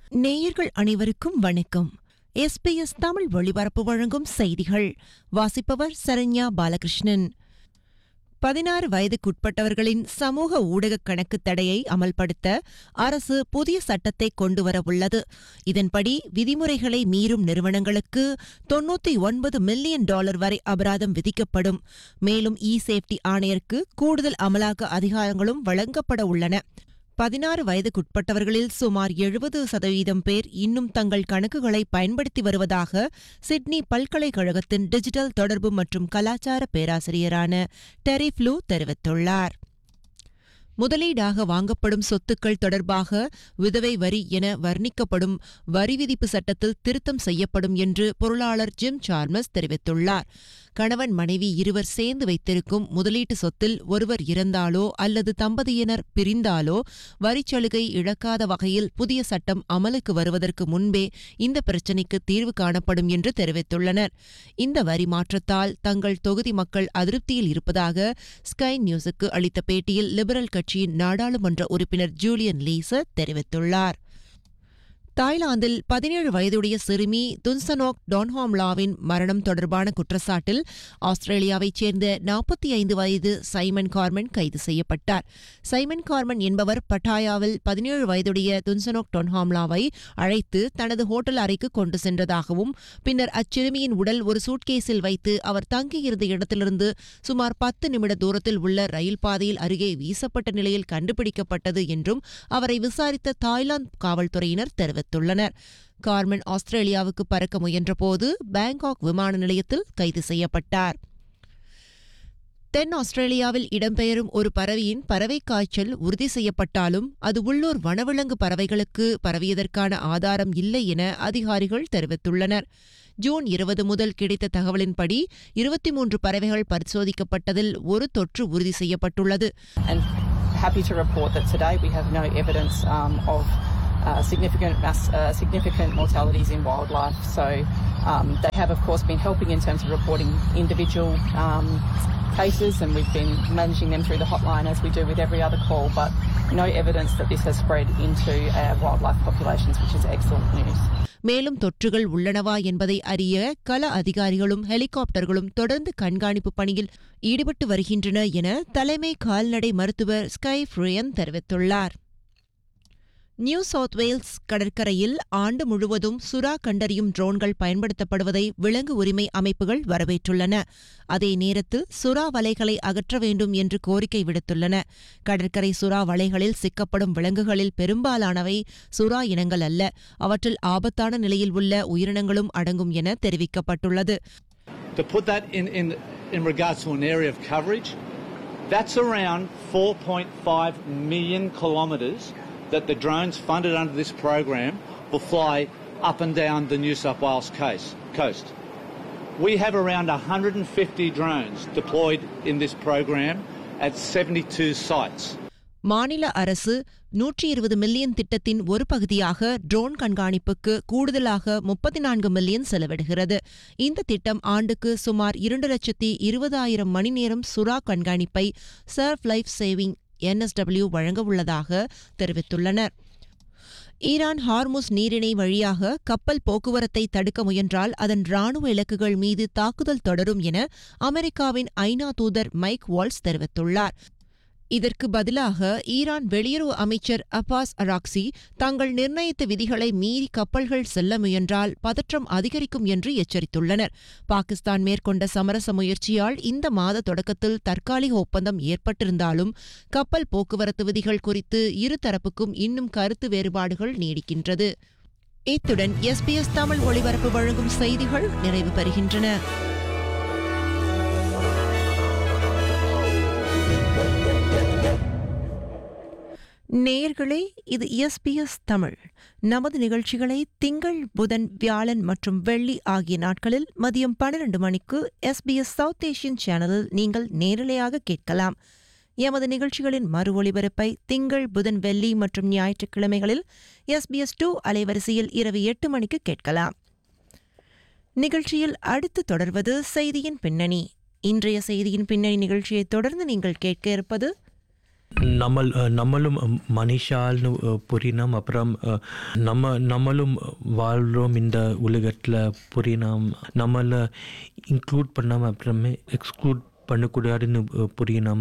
நேயர்கள் அனைவருக்கும் வணக்கம் எஸ்பிஎஸ் தமிழ் ஒளிபரப்பு வழங்கும் செய்திகள் வாசிப்பவர் சரண்யா பாலகிருஷ்ணன் பதினாறு வயதுக்குட்பட்டவர்களின் சமூக ஊடக கணக்கு தடையை அமல்படுத்த அரசு புதிய சட்டத்தை கொண்டுவரவுள்ளது இதன்படி விதிமுறைகளை மீறும் நிறுவனங்களுக்கு தொன்னூத்தி ஒன்பது மில்லியன் டாலர் வரை அபராதம் விதிக்கப்படும் மேலும் இ சேஃப்டி ஆணையருக்கு கூடுதல் அமலாக்க அதிகாரங்களும் வழங்கப்பட உள்ளன பதினாறு வயதுக்குட்பட்டவர்களில் சுமார் எழுபது சதவீதம் பேர் இன்னும் தங்கள் கணக்குகளை பயன்படுத்தி வருவதாக சிட்னி பல்கலைக்கழகத்தின் டிஜிட்டல் தொடர்பு மற்றும் கலாச்சார பேராசிரியரான டெரி ஃப்ளூ தெரிவித்துள்ளார் முதலீடாக வாங்கப்படும் சொத்துக்கள் தொடர்பாக விதவை வரி என வர்ணிக்கப்படும் வரி விதிப்பு சட்டத்தில் திருத்தம் செய்யப்படும் என்று பொருளாளர் ஜிம் சார்மஸ் தெரிவித்துள்ளார் கணவன் மனைவி இருவர் சேர்ந்து வைத்திருக்கும் முதலீட்டு சொத்தில் ஒருவர் இறந்தாலோ அல்லது தம்பதியினர் பிரிந்தாலோ வரிச்சலுகை இழக்காத வகையில் புதிய சட்டம் அமலுக்கு வருவதற்கு முன்பே இந்த பிரச்சினைக்கு தீர்வு காணப்படும் என்று தெரிவித்துள்ளனர் இந்த வரி மாற்றத்தால் தங்கள் தொகுதி மக்கள் அதிருப்தியில் இருப்பதாக ஸ்கை நியூஸுக்கு அளித்த பேட்டியில் லிபரல் கட்சியின் நாடாளுமன்ற உறுப்பினர் ஜூலியன் லீசர் தெரிவித்துள்ளார் தாய்லாந்தில் பதினேழு வயதுடைய சிறுமி துன்சனோக் டொன்ஹாம்லாவின் மரணம் தொடர்பான குற்றச்சாட்டில் ஆஸ்திரேலியாவைச் சேர்ந்த நாற்பத்தி ஐந்து வயது சைமன் கார்மன் கைது செய்யப்பட்டார் சைமன் கார்மன் என்பவர் பட்டாயாவில் பதினேழு வயதுடைய துன்சனோக் டொன்ஹாம்லாவை அழைத்து தனது ஹோட்டல் அறைக்கு கொண்டு சென்றதாகவும் பின்னர் அச்சிறுமியின் உடல் ஒரு சூட்கேஸில் வைத்து அவர் தங்கியிருந்த இடத்திலிருந்து சுமார் பத்து நிமிட தூரத்தில் உள்ள ரயில் பாதையில் அருகே வீசப்பட்ட நிலையில் கண்டுபிடிக்கப்பட்டது என்றும் அவரை விசாரித்த தாய்லாந்து காவல்துறையினர் தெரிவித்தனர் தெரிவித்துள்ளனர் கார்மன் ஆஸ்திரேலியாவுக்கு பறக்க முயன்றபோது பேங்காக் விமான நிலையத்தில் கைது செய்யப்பட்டார் தென் ஆஸ்திரேலியாவில் இடம்பெயரும் ஒரு பறவையின் பறவை காய்ச்சல் உறுதி செய்யப்பட்டாலும் அது உள்ளூர் வனவிலங்கு பறவைகளுக்கு பரவியதற்கான ஆதாரம் இல்லை என அதிகாரிகள் தெரிவித்துள்ளனர் ஜூன் இருபது முதல் கிடைத்த தகவலின்படி இருபத்தி மூன்று பறவைகள் பரிசோதிக்கப்பட்டதில் ஒரு தொற்று உறுதி செய்யப்பட்டுள்ளது and happy to report that today we have no evidence um, of uh, significant mass, uh, significant mortalities in wildlife. So um, they have, of course, been helping in terms of reporting individual um, cases, and we've been managing them through the hotline as we do with every other call. But no evidence that this has spread into our wildlife populations, which is excellent news. மேலும் தொற்றுகள் உள்ளனவா என்பதை அறிய கள அதிகாரிகளும் ஹெலிகாப்டர்களும் தொடர்ந்து கண்காணிப்பு பணியில் ஈடுபட்டு வருகின்றன என தலைமை கால்நடை மருத்துவர் ஸ்கை ஃப்ரியன் தெரிவித்துள்ளார் நியூ சவுத் வேல்ஸ் கடற்கரையில் ஆண்டு முழுவதும் சுறா கண்டறியும் ட்ரோன்கள் பயன்படுத்தப்படுவதை விலங்கு உரிமை அமைப்புகள் வரவேற்றுள்ளன அதே நேரத்தில் சுறா வலைகளை அகற்ற வேண்டும் என்று கோரிக்கை விடுத்துள்ளன கடற்கரை சுறா வலைகளில் சிக்கப்படும் விலங்குகளில் பெரும்பாலானவை சுறா இனங்கள் அல்ல அவற்றில் ஆபத்தான நிலையில் உள்ள உயிரினங்களும் அடங்கும் என தெரிவிக்கப்பட்டுள்ளது To put that in, in, in regards to an area of coverage, that's around 4.5 million kilometres that the drones funded under this program will fly up and down the New South Wales coast. coast. We have around 150 drones deployed in this program at 72 sites. மாநில அரசு நூற்றி இருபது million திட்டத்தின் ஒரு பகுதியாக drone கண்காணிப்புக்கு கூடுதலாக முப்பத்தி நான்கு மில்லியன் செலவிடுகிறது இந்த திட்டம் ஆண்டுக்கு சுமார் இரண்டு லட்சத்தி இருபதாயிரம் மணி நேரம் சுறா கண்காணிப்பை சர்ஃப் லைஃப் சேவிங் என்எஸ்டபிள்யூ வழங்க உள்ளதாக தெரிவித்துள்ளனர் ஈரான் ஹார்முஸ் நீரிணை வழியாக கப்பல் போக்குவரத்தை தடுக்க முயன்றால் அதன் ராணுவ இலக்குகள் மீது தாக்குதல் தொடரும் என அமெரிக்காவின் ஐநா தூதர் மைக் வால்ஸ் தெரிவித்துள்ளார் இதற்கு பதிலாக ஈரான் வெளியுறவு அமைச்சர் அப்பாஸ் அராக்சி தாங்கள் நிர்ணயித்த விதிகளை மீறி கப்பல்கள் செல்ல முயன்றால் பதற்றம் அதிகரிக்கும் என்று எச்சரித்துள்ளனர் பாகிஸ்தான் மேற்கொண்ட சமரச முயற்சியால் இந்த மாத தொடக்கத்தில் தற்காலிக ஒப்பந்தம் ஏற்பட்டிருந்தாலும் கப்பல் போக்குவரத்து விதிகள் குறித்து இருதரப்புக்கும் இன்னும் கருத்து வேறுபாடுகள் நீடிக்கின்றது இத்துடன் எஸ்பிஎஸ் தமிழ் ஒளிபரப்பு வழங்கும் செய்திகள் நிறைவு பெறுகின்றன நேயர்களே இது எஸ்பிஎஸ் தமிழ் நமது நிகழ்ச்சிகளை திங்கள் புதன் வியாழன் மற்றும் வெள்ளி ஆகிய நாட்களில் மதியம் பன்னிரண்டு மணிக்கு எஸ்பிஎஸ் சவுத் ஏஷியன் சேனலில் நீங்கள் நேரலையாக கேட்கலாம் எமது நிகழ்ச்சிகளின் மறு ஒளிபரப்பை திங்கள் புதன் வெள்ளி மற்றும் ஞாயிற்றுக்கிழமைகளில் எஸ்பிஎஸ் டூ அலைவரிசையில் இரவு எட்டு மணிக்கு கேட்கலாம் நிகழ்ச்சியில் அடுத்து தொடர்வது செய்தியின் பின்னணி இன்றைய செய்தியின் பின்னணி நிகழ்ச்சியை தொடர்ந்து நீங்கள் கேட்க இருப்பது நம்மள் நம்மளும் மனுஷால்னு புரினோம் அப்புறம் நம்ம நம்மளும் வாழ்கிறோம் இந்த உலகத்தில் புரினோம் நம்மளை இன்க்ளூட் பண்ணாமல் அப்புறமே எக்ஸ்க்ளூட் பண்ணக்கூடாதுன்னு புரியணும்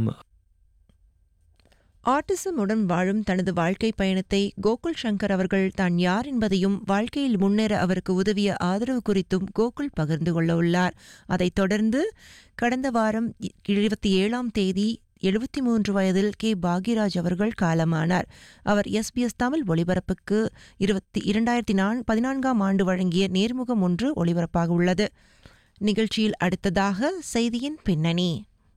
ஆட்டிசம் உடன் வாழும் தனது வாழ்க்கை பயணத்தை கோகுல் சங்கர் அவர்கள் தான் யார் என்பதையும் வாழ்க்கையில் முன்னேற அவருக்கு உதவிய ஆதரவு குறித்தும் கோகுல் பகிர்ந்து கொள்ள உள்ளார் அதைத் தொடர்ந்து கடந்த வாரம் இருபத்தி ஏழாம் தேதி எழுபத்தி மூன்று வயதில் கே பாக்யராஜ் அவர்கள் காலமானார் அவர் எஸ்பிஎஸ் தமிழ் ஒளிபரப்புக்கு இருபத்தி இரண்டாயிரத்தி நான் பதினான்காம் ஆண்டு வழங்கிய நேர்முகம் ஒன்று ஒளிபரப்பாக உள்ளது நிகழ்ச்சியில் அடுத்ததாக செய்தியின் பின்னணி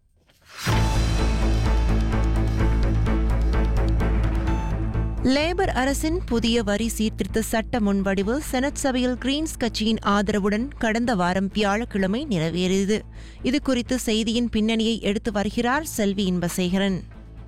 லேபர் அரசின் புதிய வரி சீர்திருத்த சட்ட முன்வடிவு செனட் சபையில் கிரீன்ஸ் கட்சியின் ஆதரவுடன் கடந்த வாரம் வியாழக்கிழமை நிறைவேறியது இது குறித்து செய்தியின் பின்னணியை எடுத்து வருகிறார் செல்வி இன்பசேகரன்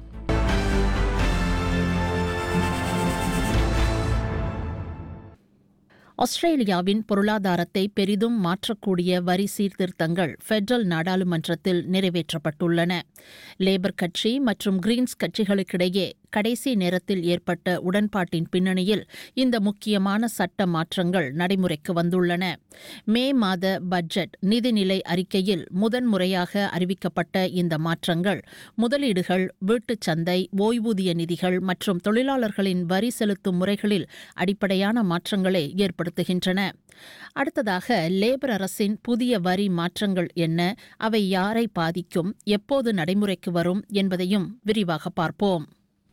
ஆஸ்திரேலியாவின் பொருளாதாரத்தை பெரிதும் மாற்றக்கூடிய வரி சீர்திருத்தங்கள் பெடரல் நாடாளுமன்றத்தில் நிறைவேற்றப்பட்டுள்ளன லேபர் கட்சி மற்றும் கிரீன்ஸ் கட்சிகளுக்கிடையே கடைசி நேரத்தில் ஏற்பட்ட உடன்பாட்டின் பின்னணியில் இந்த முக்கியமான சட்ட மாற்றங்கள் நடைமுறைக்கு வந்துள்ளன மே மாத பட்ஜெட் நிதிநிலை அறிக்கையில் முதன்முறையாக அறிவிக்கப்பட்ட இந்த மாற்றங்கள் முதலீடுகள் வீட்டுச் சந்தை ஓய்வூதிய நிதிகள் மற்றும் தொழிலாளர்களின் வரி செலுத்தும் முறைகளில் அடிப்படையான மாற்றங்களை ஏற்படுத்துகின்றன அடுத்ததாக லேபர் அரசின் புதிய வரி மாற்றங்கள் என்ன அவை யாரை பாதிக்கும் எப்போது நடைமுறைக்கு வரும் என்பதையும் விரிவாக பார்ப்போம்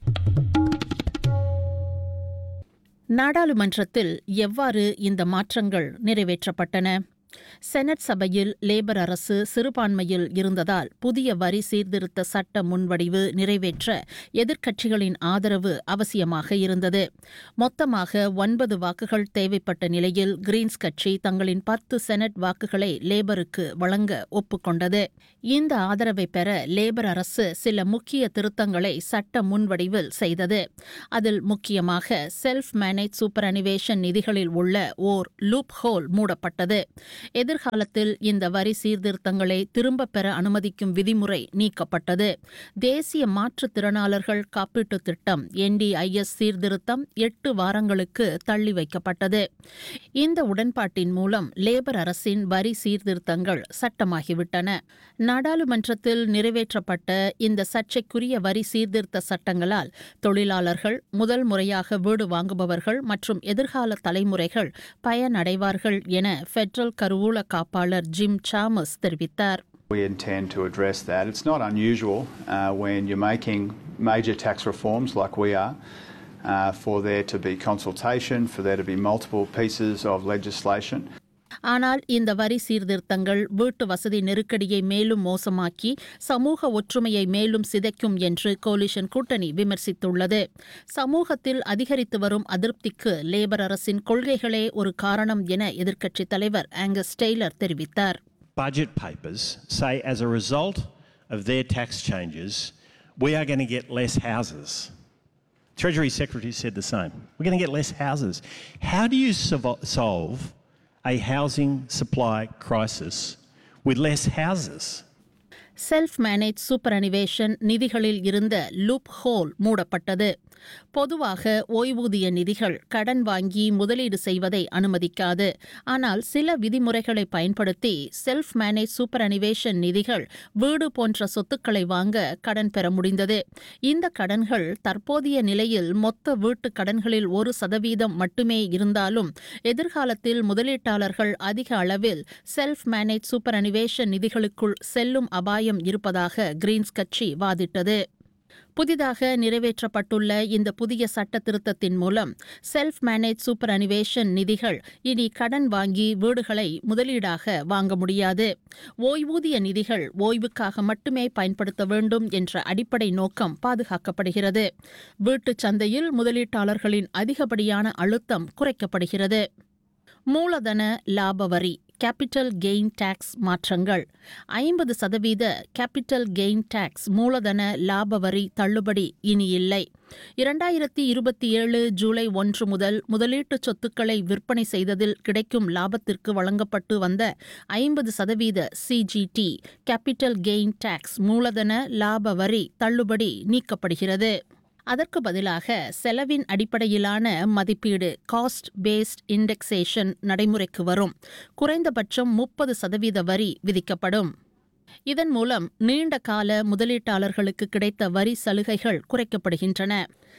நாடாளுமன்றத்தில் எவ்வாறு இந்த மாற்றங்கள் நிறைவேற்றப்பட்டன செனட் சபையில் லேபர் அரசு சிறுபான்மையில் இருந்ததால் புதிய வரி சீர்திருத்த சட்ட முன்வடிவு நிறைவேற்ற எதிர்க்கட்சிகளின் ஆதரவு அவசியமாக இருந்தது மொத்தமாக ஒன்பது வாக்குகள் தேவைப்பட்ட நிலையில் கிரீன்ஸ் கட்சி தங்களின் பத்து செனட் வாக்குகளை லேபருக்கு வழங்க ஒப்புக்கொண்டது இந்த ஆதரவை பெற லேபர் அரசு சில முக்கிய திருத்தங்களை சட்ட முன்வடிவில் செய்தது அதில் முக்கியமாக செல்ஃப் மேனேஜ் சூப்பர் அனிவேஷன் நிதிகளில் உள்ள ஓர் லூப் ஹோல் மூடப்பட்டது எதிர்காலத்தில் இந்த வரி சீர்திருத்தங்களை திரும்பப் பெற அனுமதிக்கும் விதிமுறை நீக்கப்பட்டது தேசிய மாற்றுத்திறனாளர்கள் காப்பீட்டுத் திட்டம் என்டிஐஎஸ் சீர்திருத்தம் எட்டு வாரங்களுக்கு தள்ளி வைக்கப்பட்டது இந்த உடன்பாட்டின் மூலம் லேபர் அரசின் வரி சீர்திருத்தங்கள் சட்டமாகிவிட்டன நாடாளுமன்றத்தில் நிறைவேற்றப்பட்ட இந்த சர்ச்சைக்குரிய வரி சீர்திருத்த சட்டங்களால் தொழிலாளர்கள் முதல் முறையாக வீடு வாங்குபவர்கள் மற்றும் எதிர்கால தலைமுறைகள் பயனடைவார்கள் என பெட்ரல் கருவூல காப்பாளர் ஜிம் சாமஸ் தெரிவித்தார் We intend to address that. It's not unusual uh, when you're making major tax reforms like we are uh, for there to be consultation, for there to be multiple pieces of legislation. ஆனால் இந்த வரி சீர்திருத்தங்கள் வீட்டு வசதி நெருக்கடியை மேலும் மோசமாக்கி சமூக ஒற்றுமையை மேலும் சிதைக்கும் என்று கோலிஷன் கூட்டணி விமர்சித்துள்ளது சமூகத்தில் அதிகரித்து வரும் அதிருப்திக்கு லேபர் அரசின் கொள்கைகளே ஒரு காரணம் என எதிர்க்கட்சித் தலைவர் ஆங்கஸ் டெய்லர் தெரிவித்தார் budget papers say as a result of their tax changes, we are going to get less houses. Treasury Secretary said the same. We're going to get less houses. How do you solvo- solve a housing supply crisis with less houses? Self manage superannuation நிதிகளில் இருந்த loop whole மூடப்பட்டது பொதுவாக ஓய்வூதிய நிதிகள் கடன் வாங்கி முதலீடு செய்வதை அனுமதிக்காது ஆனால் சில விதிமுறைகளை பயன்படுத்தி செல்ஃப் மேனேஜ் சூப்பர் அனிவேஷன் நிதிகள் வீடு போன்ற சொத்துக்களை வாங்க கடன் பெற முடிந்தது இந்த கடன்கள் தற்போதைய நிலையில் மொத்த வீட்டு கடன்களில் ஒரு சதவீதம் மட்டுமே இருந்தாலும் எதிர்காலத்தில் முதலீட்டாளர்கள் அதிக அளவில் செல்ஃப் மேனேஜ் சூப்பர் அனிவேஷன் நிதிகளுக்குள் செல்லும் அபாயம் இருப்பதாக கிரீன்ஸ் கட்சி வாதிட்டது புதிதாக நிறைவேற்றப்பட்டுள்ள இந்த புதிய சட்ட திருத்தத்தின் மூலம் செல்ஃப் மேனேஜ் சூப்பர் அனிவேஷன் நிதிகள் இனி கடன் வாங்கி வீடுகளை முதலீடாக வாங்க முடியாது ஓய்வூதிய நிதிகள் ஓய்வுக்காக மட்டுமே பயன்படுத்த வேண்டும் என்ற அடிப்படை நோக்கம் பாதுகாக்கப்படுகிறது வீட்டுச் சந்தையில் முதலீட்டாளர்களின் அதிகப்படியான அழுத்தம் குறைக்கப்படுகிறது மூலதன லாப வரி கேபிட்டல் கெயின் டாக்ஸ் மாற்றங்கள் ஐம்பது சதவீத கேபிட்டல் கெயின் டாக்ஸ் மூலதன லாப வரி தள்ளுபடி இனி இல்லை இரண்டாயிரத்தி இருபத்தி ஏழு ஜூலை ஒன்று முதல் முதலீட்டு சொத்துக்களை விற்பனை செய்ததில் கிடைக்கும் லாபத்திற்கு வழங்கப்பட்டு வந்த ஐம்பது சதவீத சிஜிடி கேபிட்டல் கெயின் டாக்ஸ் மூலதன லாப வரி தள்ளுபடி நீக்கப்படுகிறது அதற்கு பதிலாக செலவின் அடிப்படையிலான மதிப்பீடு காஸ்ட் பேஸ்ட் இண்டெக்சேஷன் நடைமுறைக்கு வரும் குறைந்தபட்சம் முப்பது சதவீத வரி விதிக்கப்படும் இதன் மூலம் நீண்ட கால முதலீட்டாளர்களுக்கு கிடைத்த வரி சலுகைகள் குறைக்கப்படுகின்றன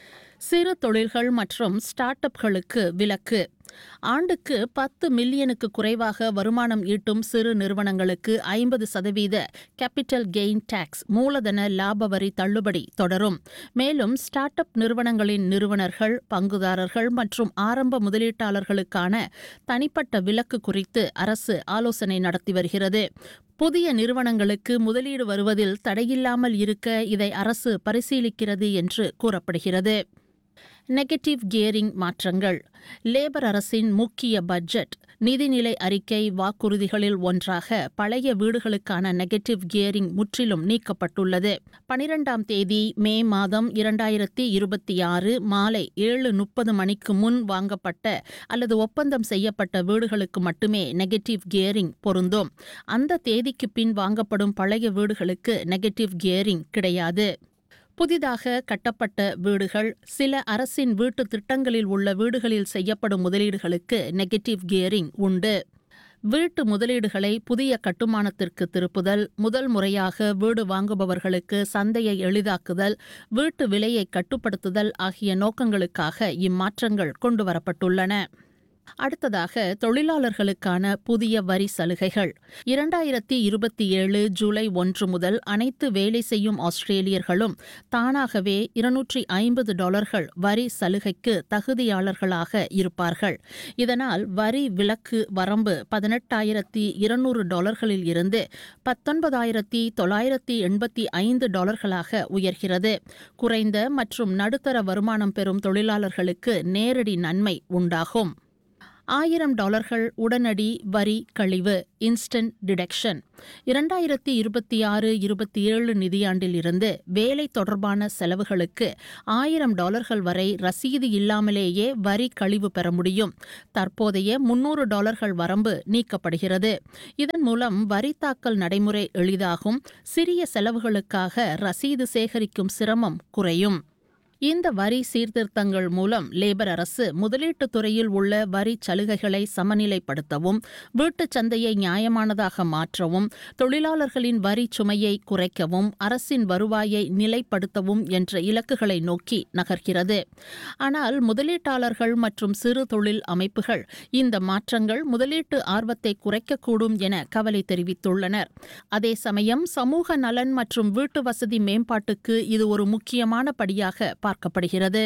சிறு தொழில்கள் மற்றும் ஸ்டார்ட் அப்களுக்கு விலக்கு ஆண்டுக்கு பத்து மில்லியனுக்கு குறைவாக வருமானம் ஈட்டும் சிறு நிறுவனங்களுக்கு ஐம்பது சதவீத கேபிட்டல் கெயின் டாக்ஸ் மூலதன லாப வரி தள்ளுபடி தொடரும் மேலும் ஸ்டார்ட் அப் நிறுவனங்களின் நிறுவனர்கள் பங்குதாரர்கள் மற்றும் ஆரம்ப முதலீட்டாளர்களுக்கான தனிப்பட்ட விலக்கு குறித்து அரசு ஆலோசனை நடத்தி வருகிறது புதிய நிறுவனங்களுக்கு முதலீடு வருவதில் தடையில்லாமல் இருக்க இதை அரசு பரிசீலிக்கிறது என்று கூறப்படுகிறது நெகட்டிவ் கியரிங் மாற்றங்கள் லேபர் அரசின் முக்கிய பட்ஜெட் நிதிநிலை அறிக்கை வாக்குறுதிகளில் ஒன்றாக பழைய வீடுகளுக்கான நெகட்டிவ் கியரிங் முற்றிலும் நீக்கப்பட்டுள்ளது பனிரெண்டாம் தேதி மே மாதம் இரண்டாயிரத்தி இருபத்தி ஆறு மாலை ஏழு முப்பது மணிக்கு முன் வாங்கப்பட்ட அல்லது ஒப்பந்தம் செய்யப்பட்ட வீடுகளுக்கு மட்டுமே நெகட்டிவ் கியரிங் பொருந்தும் அந்த தேதிக்கு பின் வாங்கப்படும் பழைய வீடுகளுக்கு நெகட்டிவ் கியரிங் கிடையாது புதிதாக கட்டப்பட்ட வீடுகள் சில அரசின் வீட்டு திட்டங்களில் உள்ள வீடுகளில் செய்யப்படும் முதலீடுகளுக்கு நெகட்டிவ் கியரிங் உண்டு வீட்டு முதலீடுகளை புதிய கட்டுமானத்திற்கு திருப்புதல் முதல் முறையாக வீடு வாங்குபவர்களுக்கு சந்தையை எளிதாக்குதல் வீட்டு விலையை கட்டுப்படுத்துதல் ஆகிய நோக்கங்களுக்காக இம்மாற்றங்கள் கொண்டுவரப்பட்டுள்ளன அடுத்ததாக தொழிலாளர்களுக்கான புதிய வரி சலுகைகள் இரண்டாயிரத்தி இருபத்தி ஏழு ஜூலை ஒன்று முதல் அனைத்து வேலை செய்யும் ஆஸ்திரேலியர்களும் தானாகவே இருநூற்றி ஐம்பது டாலர்கள் வரி சலுகைக்கு தகுதியாளர்களாக இருப்பார்கள் இதனால் வரி விலக்கு வரம்பு பதினெட்டாயிரத்தி இருநூறு டாலர்களில் இருந்து பத்தொன்பதாயிரத்தி தொள்ளாயிரத்தி எண்பத்தி ஐந்து டாலர்களாக உயர்கிறது குறைந்த மற்றும் நடுத்தர வருமானம் பெறும் தொழிலாளர்களுக்கு நேரடி நன்மை உண்டாகும் ஆயிரம் டாலர்கள் உடனடி வரி கழிவு இன்ஸ்டன்ட் டிடக்ஷன் இரண்டாயிரத்தி இருபத்தி ஆறு இருபத்தி ஏழு நிதியாண்டில் இருந்து வேலை தொடர்பான செலவுகளுக்கு ஆயிரம் டாலர்கள் வரை ரசீது இல்லாமலேயே வரி கழிவு பெற முடியும் தற்போதைய முன்னூறு டாலர்கள் வரம்பு நீக்கப்படுகிறது இதன் மூலம் வரி தாக்கல் நடைமுறை எளிதாகும் சிறிய செலவுகளுக்காக ரசீது சேகரிக்கும் சிரமம் குறையும் இந்த வரி சீர்திருத்தங்கள் மூலம் லேபர் அரசு முதலீட்டுத் துறையில் உள்ள வரி சலுகைகளை சமநிலைப்படுத்தவும் வீட்டுச் சந்தையை நியாயமானதாக மாற்றவும் தொழிலாளர்களின் வரி சுமையை குறைக்கவும் அரசின் வருவாயை நிலைப்படுத்தவும் என்ற இலக்குகளை நோக்கி நகர்கிறது ஆனால் முதலீட்டாளர்கள் மற்றும் சிறு தொழில் அமைப்புகள் இந்த மாற்றங்கள் முதலீட்டு ஆர்வத்தை குறைக்கக்கூடும் என கவலை தெரிவித்துள்ளனர் அதே சமயம் சமூக நலன் மற்றும் வீட்டு வசதி மேம்பாட்டுக்கு இது ஒரு முக்கியமான படியாக பார்க்கப்படுகிறது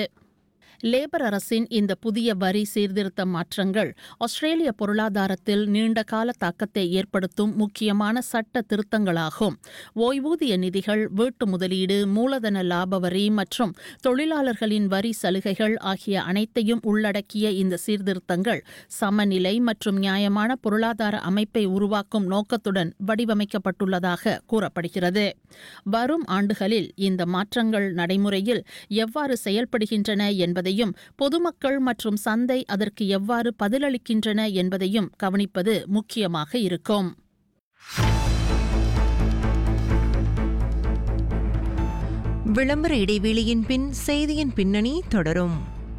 லேபர் அரசின் இந்த புதிய வரி சீர்திருத்த மாற்றங்கள் ஆஸ்திரேலிய பொருளாதாரத்தில் நீண்டகால தாக்கத்தை ஏற்படுத்தும் முக்கியமான சட்ட திருத்தங்களாகும் ஓய்வூதிய நிதிகள் வீட்டு முதலீடு மூலதன லாப வரி மற்றும் தொழிலாளர்களின் வரி சலுகைகள் ஆகிய அனைத்தையும் உள்ளடக்கிய இந்த சீர்திருத்தங்கள் சமநிலை மற்றும் நியாயமான பொருளாதார அமைப்பை உருவாக்கும் நோக்கத்துடன் வடிவமைக்கப்பட்டுள்ளதாக கூறப்படுகிறது வரும் ஆண்டுகளில் இந்த மாற்றங்கள் நடைமுறையில் எவ்வாறு செயல்படுகின்றன என்பதையும் பொதுமக்கள் மற்றும் சந்தை அதற்கு எவ்வாறு பதிலளிக்கின்றன என்பதையும் கவனிப்பது முக்கியமாக இருக்கும் விளம்பர இடைவெளியின் பின் செய்தியின் பின்னணி தொடரும்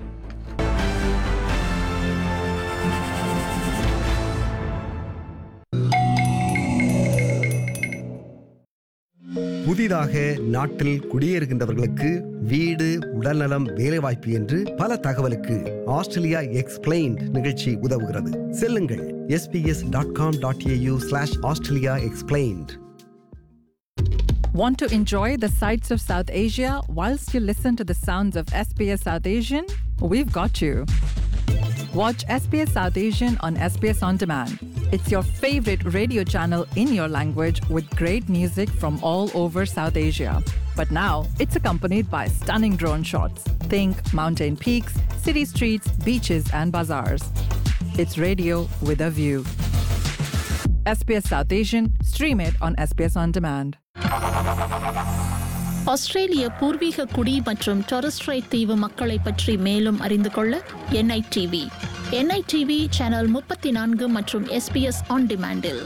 புதிதாக நாட்டில் குடியேறுகின்றவர்களுக்கு வீடு உடல்நலம் வேலைவாய்ப்பு என்று பல தகவலுக்கு ஆஸ்திரேலியா எக்ஸ்பிளைன்ட் நிகழ்ச்சி உதவுகிறது செல்லுங்கள் SBS dot com dot AU slash Australia explained Want to enjoy the sights of South Asia whilst you listen to the sounds of SBS South Asian? We've got you. Watch SBS South Asian on SBS On Demand. It's your favorite radio channel in your language with great music from all over South Asia. But now it's accompanied by stunning drone shots. Think mountain peaks, city streets, beaches, and bazaars. It's radio with a view. SBS South Asian, stream it on SBS On Demand. ஆஸ்திரேலிய பூர்வீக குடி மற்றும் Torres Strait தீவு மக்களை பற்றி மேலும் அறிந்து கொள்ள என்ஐடிவி என்ஐடிவி சேனல் முப்பத்தி நான்கு மற்றும் எஸ்பிஎஸ் ஆன் டிமாண்டில்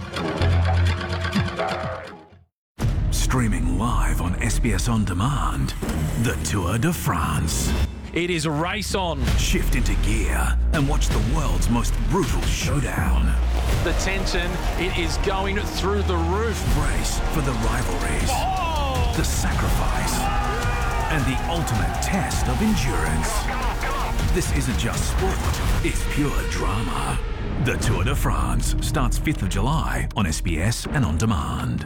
Streaming live on SBS On Demand, the Tour de France. It is a race on. Shift into gear and watch the world's most brutal showdown. The tension, it is going through the roof. Brace for the rivalries, the sacrifice, and the ultimate test of endurance. This isn't just sport, it's pure drama. The Tour de France starts 5th of July on SBS and on demand.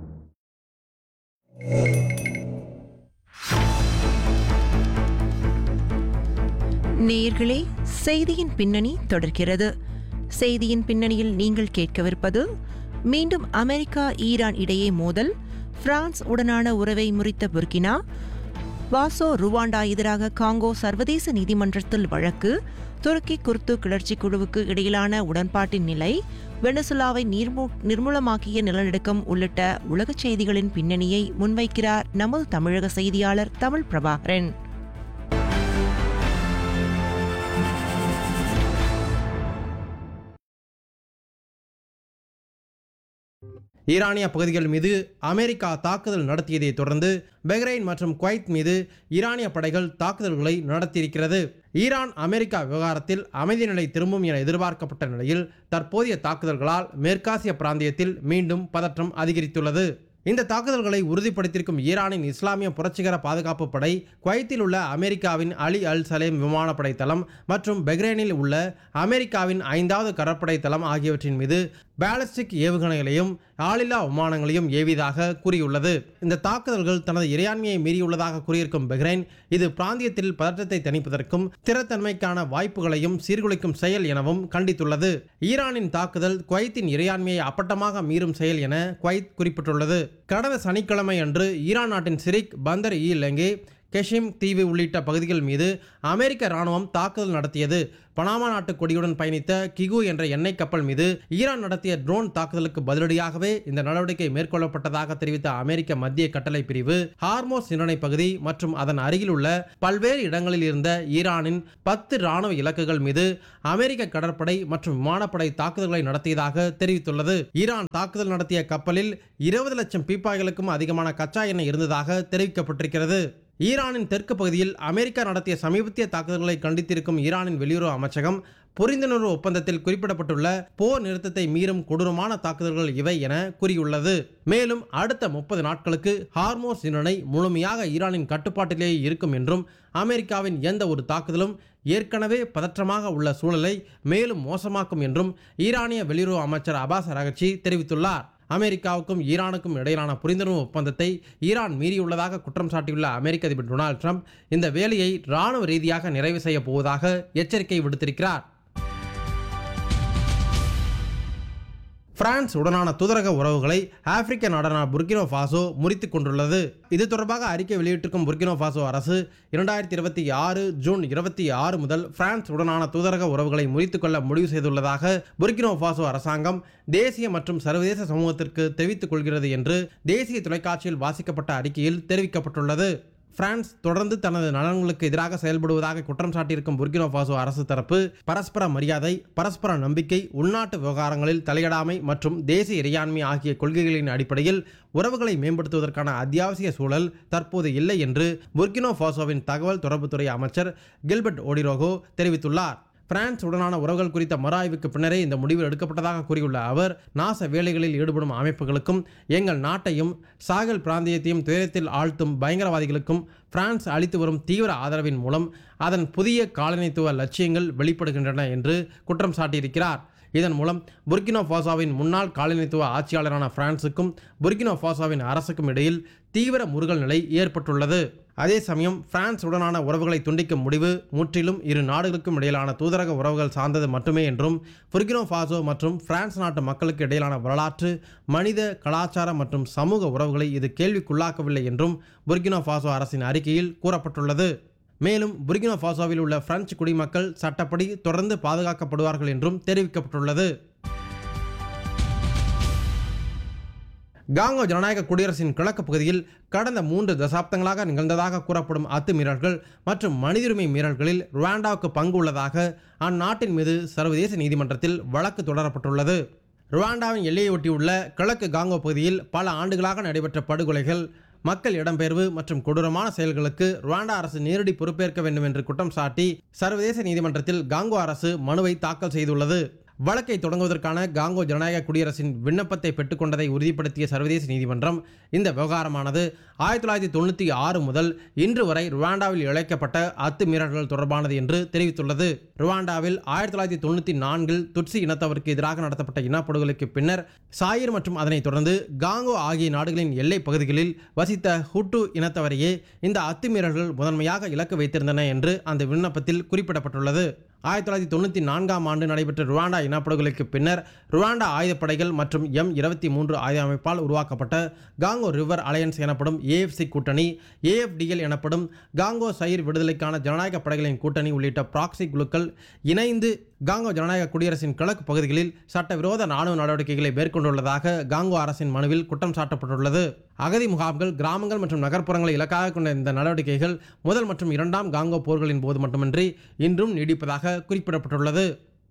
நேயர்களே செய்தியின் பின்னணி தொடர்கிறது செய்தியின் பின்னணியில் நீங்கள் கேட்கவிருப்பது மீண்டும் America Iran இடையே மோதல் பிரான்ஸ் உடனான உறவை முறித்த புர்கினா வாசோ ருவாண்டா எதிராக காங்கோ சர்வதேச நீதிமன்றத்தில் வழக்கு துருக்கி குர்து கிளர்ச்சி குழுவுக்கு இடையிலான உடன்பாட்டின் நிலை வெனசுலாவை நீர்மூ நிர்மூலமாக்கிய நிலநடுக்கம் உள்ளிட்ட உலகச் செய்திகளின் பின்னணியை முன்வைக்கிறார் நமது தமிழக செய்தியாளர் தமிழ் பிரபாகரன் ஈரானிய பகுதிகள் மீது அமெரிக்கா தாக்குதல் நடத்தியதை தொடர்ந்து பஹ்ரைன் மற்றும் குவைத் மீது ஈரானிய படைகள் தாக்குதல்களை நடத்தியிருக்கிறது ஈரான் அமெரிக்கா விவகாரத்தில் அமைதி நிலை திரும்பும் என எதிர்பார்க்கப்பட்ட நிலையில் தற்போதைய தாக்குதல்களால் மேற்காசிய பிராந்தியத்தில் மீண்டும் பதற்றம் அதிகரித்துள்ளது இந்த தாக்குதல்களை உறுதிப்படுத்தியிருக்கும் ஈரானின் இஸ்லாமிய புரட்சிகர பாதுகாப்பு படை குவைத்தில் உள்ள அமெரிக்காவின் அலி அல் சலேம் விமானப்படை தளம் மற்றும் பஹ்ரைனில் உள்ள அமெரிக்காவின் ஐந்தாவது கடற்படை தளம் ஆகியவற்றின் மீது பாலிஸ்டிக் ஏவுகணைகளையும் ஆளில்லா விமானங்களையும் ஏவியதாக கூறியுள்ளது இந்த தாக்குதல்கள் தனது இறையாண்மையை மீறியுள்ளதாக கூறியிருக்கும் பஹ்ரைன் இது பிராந்தியத்தில் பதற்றத்தை தணிப்பதற்கும் ஸ்திரத்தன்மைக்கான வாய்ப்புகளையும் சீர்குலைக்கும் செயல் எனவும் கண்டித்துள்ளது ஈரானின் தாக்குதல் குவைத்தின் இறையாண்மையை அப்பட்டமாக மீறும் செயல் என குவைத் குறிப்பிட்டுள்ளது கடந்த சனிக்கிழமை அன்று ஈரான் நாட்டின் சிரிக் பந்தர் இ லெங்கே கெஷிம் தீவு உள்ளிட்ட பகுதிகள் மீது அமெரிக்க ராணுவம் தாக்குதல் நடத்தியது பனாமா நாட்டு கொடியுடன் பயணித்த கிகு என்ற எண்ணெய் கப்பல் மீது ஈரான் நடத்திய ட்ரோன் தாக்குதலுக்கு பதிலடியாகவே இந்த நடவடிக்கை மேற்கொள்ளப்பட்டதாக தெரிவித்த அமெரிக்க மத்திய கட்டளை பிரிவு ஹார்மோஸ் நிர்ணய பகுதி மற்றும் அதன் அருகில் உள்ள பல்வேறு இடங்களில் இருந்த ஈரானின் பத்து ராணுவ இலக்குகள் மீது அமெரிக்க கடற்படை மற்றும் விமானப்படை தாக்குதல்களை நடத்தியதாக தெரிவித்துள்ளது ஈரான் தாக்குதல் நடத்திய கப்பலில் இருபது லட்சம் பீப்பாய்களுக்கும் அதிகமான கச்சா எண்ணெய் இருந்ததாக தெரிவிக்கப்பட்டிருக்கிறது ஈரானின் தெற்கு பகுதியில் அமெரிக்கா நடத்திய சமீபத்திய தாக்குதல்களை கண்டித்திருக்கும் ஈரானின் வெளியுறவு அமைச்சகம் புரிந்துணர்வு ஒப்பந்தத்தில் குறிப்பிடப்பட்டுள்ள போர் நிறுத்தத்தை மீறும் கொடூரமான தாக்குதல்கள் இவை என கூறியுள்ளது மேலும் அடுத்த முப்பது நாட்களுக்கு ஹார்மோஸ் நிர்ணை முழுமையாக ஈரானின் கட்டுப்பாட்டிலேயே இருக்கும் என்றும் அமெரிக்காவின் எந்த ஒரு தாக்குதலும் ஏற்கனவே பதற்றமாக உள்ள சூழலை மேலும் மோசமாக்கும் என்றும் ஈரானிய வெளியுறவு அமைச்சர் அபாஸ் அரகச்சி தெரிவித்துள்ளார் அமெரிக்காவுக்கும் ஈரானுக்கும் இடையிலான புரிந்துணர்வு ஒப்பந்தத்தை ஈரான் மீறியுள்ளதாக குற்றம் சாட்டியுள்ள அமெரிக்க அதிபர் டொனால்ட் ட்ரம்ப் இந்த வேலையை இராணுவ ரீதியாக நிறைவு செய்யப் போவதாக எச்சரிக்கை விடுத்திருக்கிறார் பிரான்ஸ் உடனான தூதரக உறவுகளை ஆப்பிரிக்க நாடான புர்கினோ ஃபாசோ முறித்து கொண்டுள்ளது இது தொடர்பாக அறிக்கை வெளியிட்டிருக்கும் புர்கினோ ஃபாசோ அரசு இரண்டாயிரத்தி இருபத்தி ஆறு ஜூன் இருபத்தி ஆறு முதல் பிரான்ஸ் உடனான தூதரக உறவுகளை முறித்துக் கொள்ள முடிவு செய்துள்ளதாக புர்கினோ ஃபாசோ அரசாங்கம் தேசிய மற்றும் சர்வதேச சமூகத்திற்கு தெரிவித்துக் கொள்கிறது என்று தேசிய தொலைக்காட்சியில் வாசிக்கப்பட்ட அறிக்கையில் தெரிவிக்கப்பட்டுள்ளது பிரான்ஸ் தொடர்ந்து தனது நலன்களுக்கு எதிராக செயல்படுவதாக குற்றம் சாட்டியிருக்கும் புர்கினோ ஃபாசோ அரசு தரப்பு பரஸ்பர மரியாதை பரஸ்பர நம்பிக்கை உள்நாட்டு விவகாரங்களில் தலையிடாமை மற்றும் தேசிய இறையாண்மை ஆகிய கொள்கைகளின் அடிப்படையில் உறவுகளை மேம்படுத்துவதற்கான அத்தியாவசிய சூழல் தற்போது இல்லை என்று புர்கினோ ஃபாசோவின் தகவல் தொடர்புத்துறை அமைச்சர் கில்பர்ட் ஓடிரோகோ தெரிவித்துள்ளார் பிரான்ஸ் உடனான உறவுகள் குறித்த மறு ஆய்வுக்கு பின்னரே இந்த முடிவு எடுக்கப்பட்டதாக கூறியுள்ள அவர் நாச வேலைகளில் ஈடுபடும் அமைப்புகளுக்கும் எங்கள் நாட்டையும் சாகல் பிராந்தியத்தையும் துயரத்தில் ஆழ்த்தும் பயங்கரவாதிகளுக்கும் பிரான்ஸ் அளித்து வரும் தீவிர ஆதரவின் மூலம் அதன் புதிய காலனித்துவ லட்சியங்கள் வெளிப்படுகின்றன என்று குற்றம் சாட்டியிருக்கிறார் இதன் மூலம் புர்கினோ ஃபாசோவின் முன்னாள் காலனித்துவ ஆட்சியாளரான பிரான்சுக்கும் புர்கினோ ஃபாசோவின் அரசுக்கும் இடையில் தீவிர முருகல் நிலை ஏற்பட்டுள்ளது அதே சமயம் பிரான்ஸ் உடனான உறவுகளை துண்டிக்கும் முடிவு முற்றிலும் இரு நாடுகளுக்கும் இடையிலான தூதரக உறவுகள் சார்ந்தது மட்டுமே என்றும் புர்கினோ ஃபாசோ மற்றும் பிரான்ஸ் நாட்டு மக்களுக்கு இடையிலான வரலாற்று மனித கலாச்சார மற்றும் சமூக உறவுகளை இது கேள்விக்குள்ளாக்கவில்லை என்றும் புர்கினோ ஃபாசோ அரசின் அறிக்கையில் கூறப்பட்டுள்ளது மேலும் புர்கினோ ஃபாசோவில் உள்ள பிரெஞ்சு குடிமக்கள் சட்டப்படி தொடர்ந்து பாதுகாக்கப்படுவார்கள் என்றும் தெரிவிக்கப்பட்டுள்ளது காங்கோ ஜனநாயக குடியரசின் கிழக்கு பகுதியில் கடந்த மூன்று தசாப்தங்களாக நிகழ்ந்ததாக கூறப்படும் அத்துமீறல்கள் மற்றும் மனிதுரிமை மீறல்களில் ருவாண்டாவுக்கு பங்கு உள்ளதாக அந்நாட்டின் மீது சர்வதேச நீதிமன்றத்தில் வழக்கு தொடரப்பட்டுள்ளது ருவாண்டாவின் எல்லையை ஒட்டியுள்ள கிழக்கு காங்கோ பகுதியில் பல ஆண்டுகளாக நடைபெற்ற படுகொலைகள் மக்கள் இடம்பெயர்வு மற்றும் கொடூரமான செயல்களுக்கு ருவாண்டா அரசு நேரடி பொறுப்பேற்க வேண்டும் என்று குற்றம் சாட்டி சர்வதேச நீதிமன்றத்தில் காங்கோ அரசு மனுவை தாக்கல் செய்துள்ளது வழக்கை தொடங்குவதற்கான காங்கோ ஜனநாயக குடியரசின் விண்ணப்பத்தை பெற்றுக்கொண்டதை உறுதிப்படுத்திய சர்வதேச நீதிமன்றம் இந்த விவகாரமானது ஆயிரத்தி தொள்ளாயிரத்தி தொண்ணூற்றி ஆறு முதல் இன்று வரை ருவாண்டாவில் இழைக்கப்பட்ட அத்துமீறல்கள் தொடர்பானது என்று தெரிவித்துள்ளது ருவாண்டாவில் ஆயிரத்தி தொள்ளாயிரத்தி தொண்ணூற்றி நான்கில் துட்சி இனத்தவருக்கு எதிராக நடத்தப்பட்ட இனப்படுகொலைக்கு பின்னர் சாயிர் மற்றும் அதனைத் தொடர்ந்து காங்கோ ஆகிய நாடுகளின் எல்லைப் பகுதிகளில் வசித்த ஹுட்டு இனத்தவரையே இந்த அத்துமீறல்கள் முதன்மையாக இலக்கு வைத்திருந்தன என்று அந்த விண்ணப்பத்தில் குறிப்பிடப்பட்டுள்ளது ஆயிரத்தி தொள்ளாயிரத்தி தொண்ணூற்றி நான்காம் ஆண்டு நடைபெற்ற ருவாண்டா இனப்படுகொலைக்கு பின்னர் ருவாண்டா ஆயுதப்படைகள் மற்றும் எம் இருபத்தி மூன்று ஆயுத அமைப்பால் உருவாக்கப்பட்ட காங்கோ ரிவர் அலையன்ஸ் எனப்படும் ஏஎஃப்சி கூட்டணி ஏஎஃப்டிஎல் எனப்படும் காங்கோ சயிர் விடுதலைக்கான ஜனநாயக படைகளின் கூட்டணி உள்ளிட்ட ப்ராக்சி குழுக்கள் இணைந்து காங்கோ ஜனநாயக குடியரசின் கிழக்கு பகுதிகளில் சட்டவிரோத ராணுவ நடவடிக்கைகளை மேற்கொண்டுள்ளதாக காங்கோ அரசின் மனுவில் குற்றம் சாட்டப்பட்டுள்ளது அகதி முகாம்கள் கிராமங்கள் மற்றும் நகர்ப்புறங்களை இலக்காக கொண்ட இந்த நடவடிக்கைகள் முதல் மற்றும் இரண்டாம் காங்கோ போர்களின் போது மட்டுமின்றி இன்றும் நீடிப்பதாக குறிப்பிடப்பட்டுள்ளது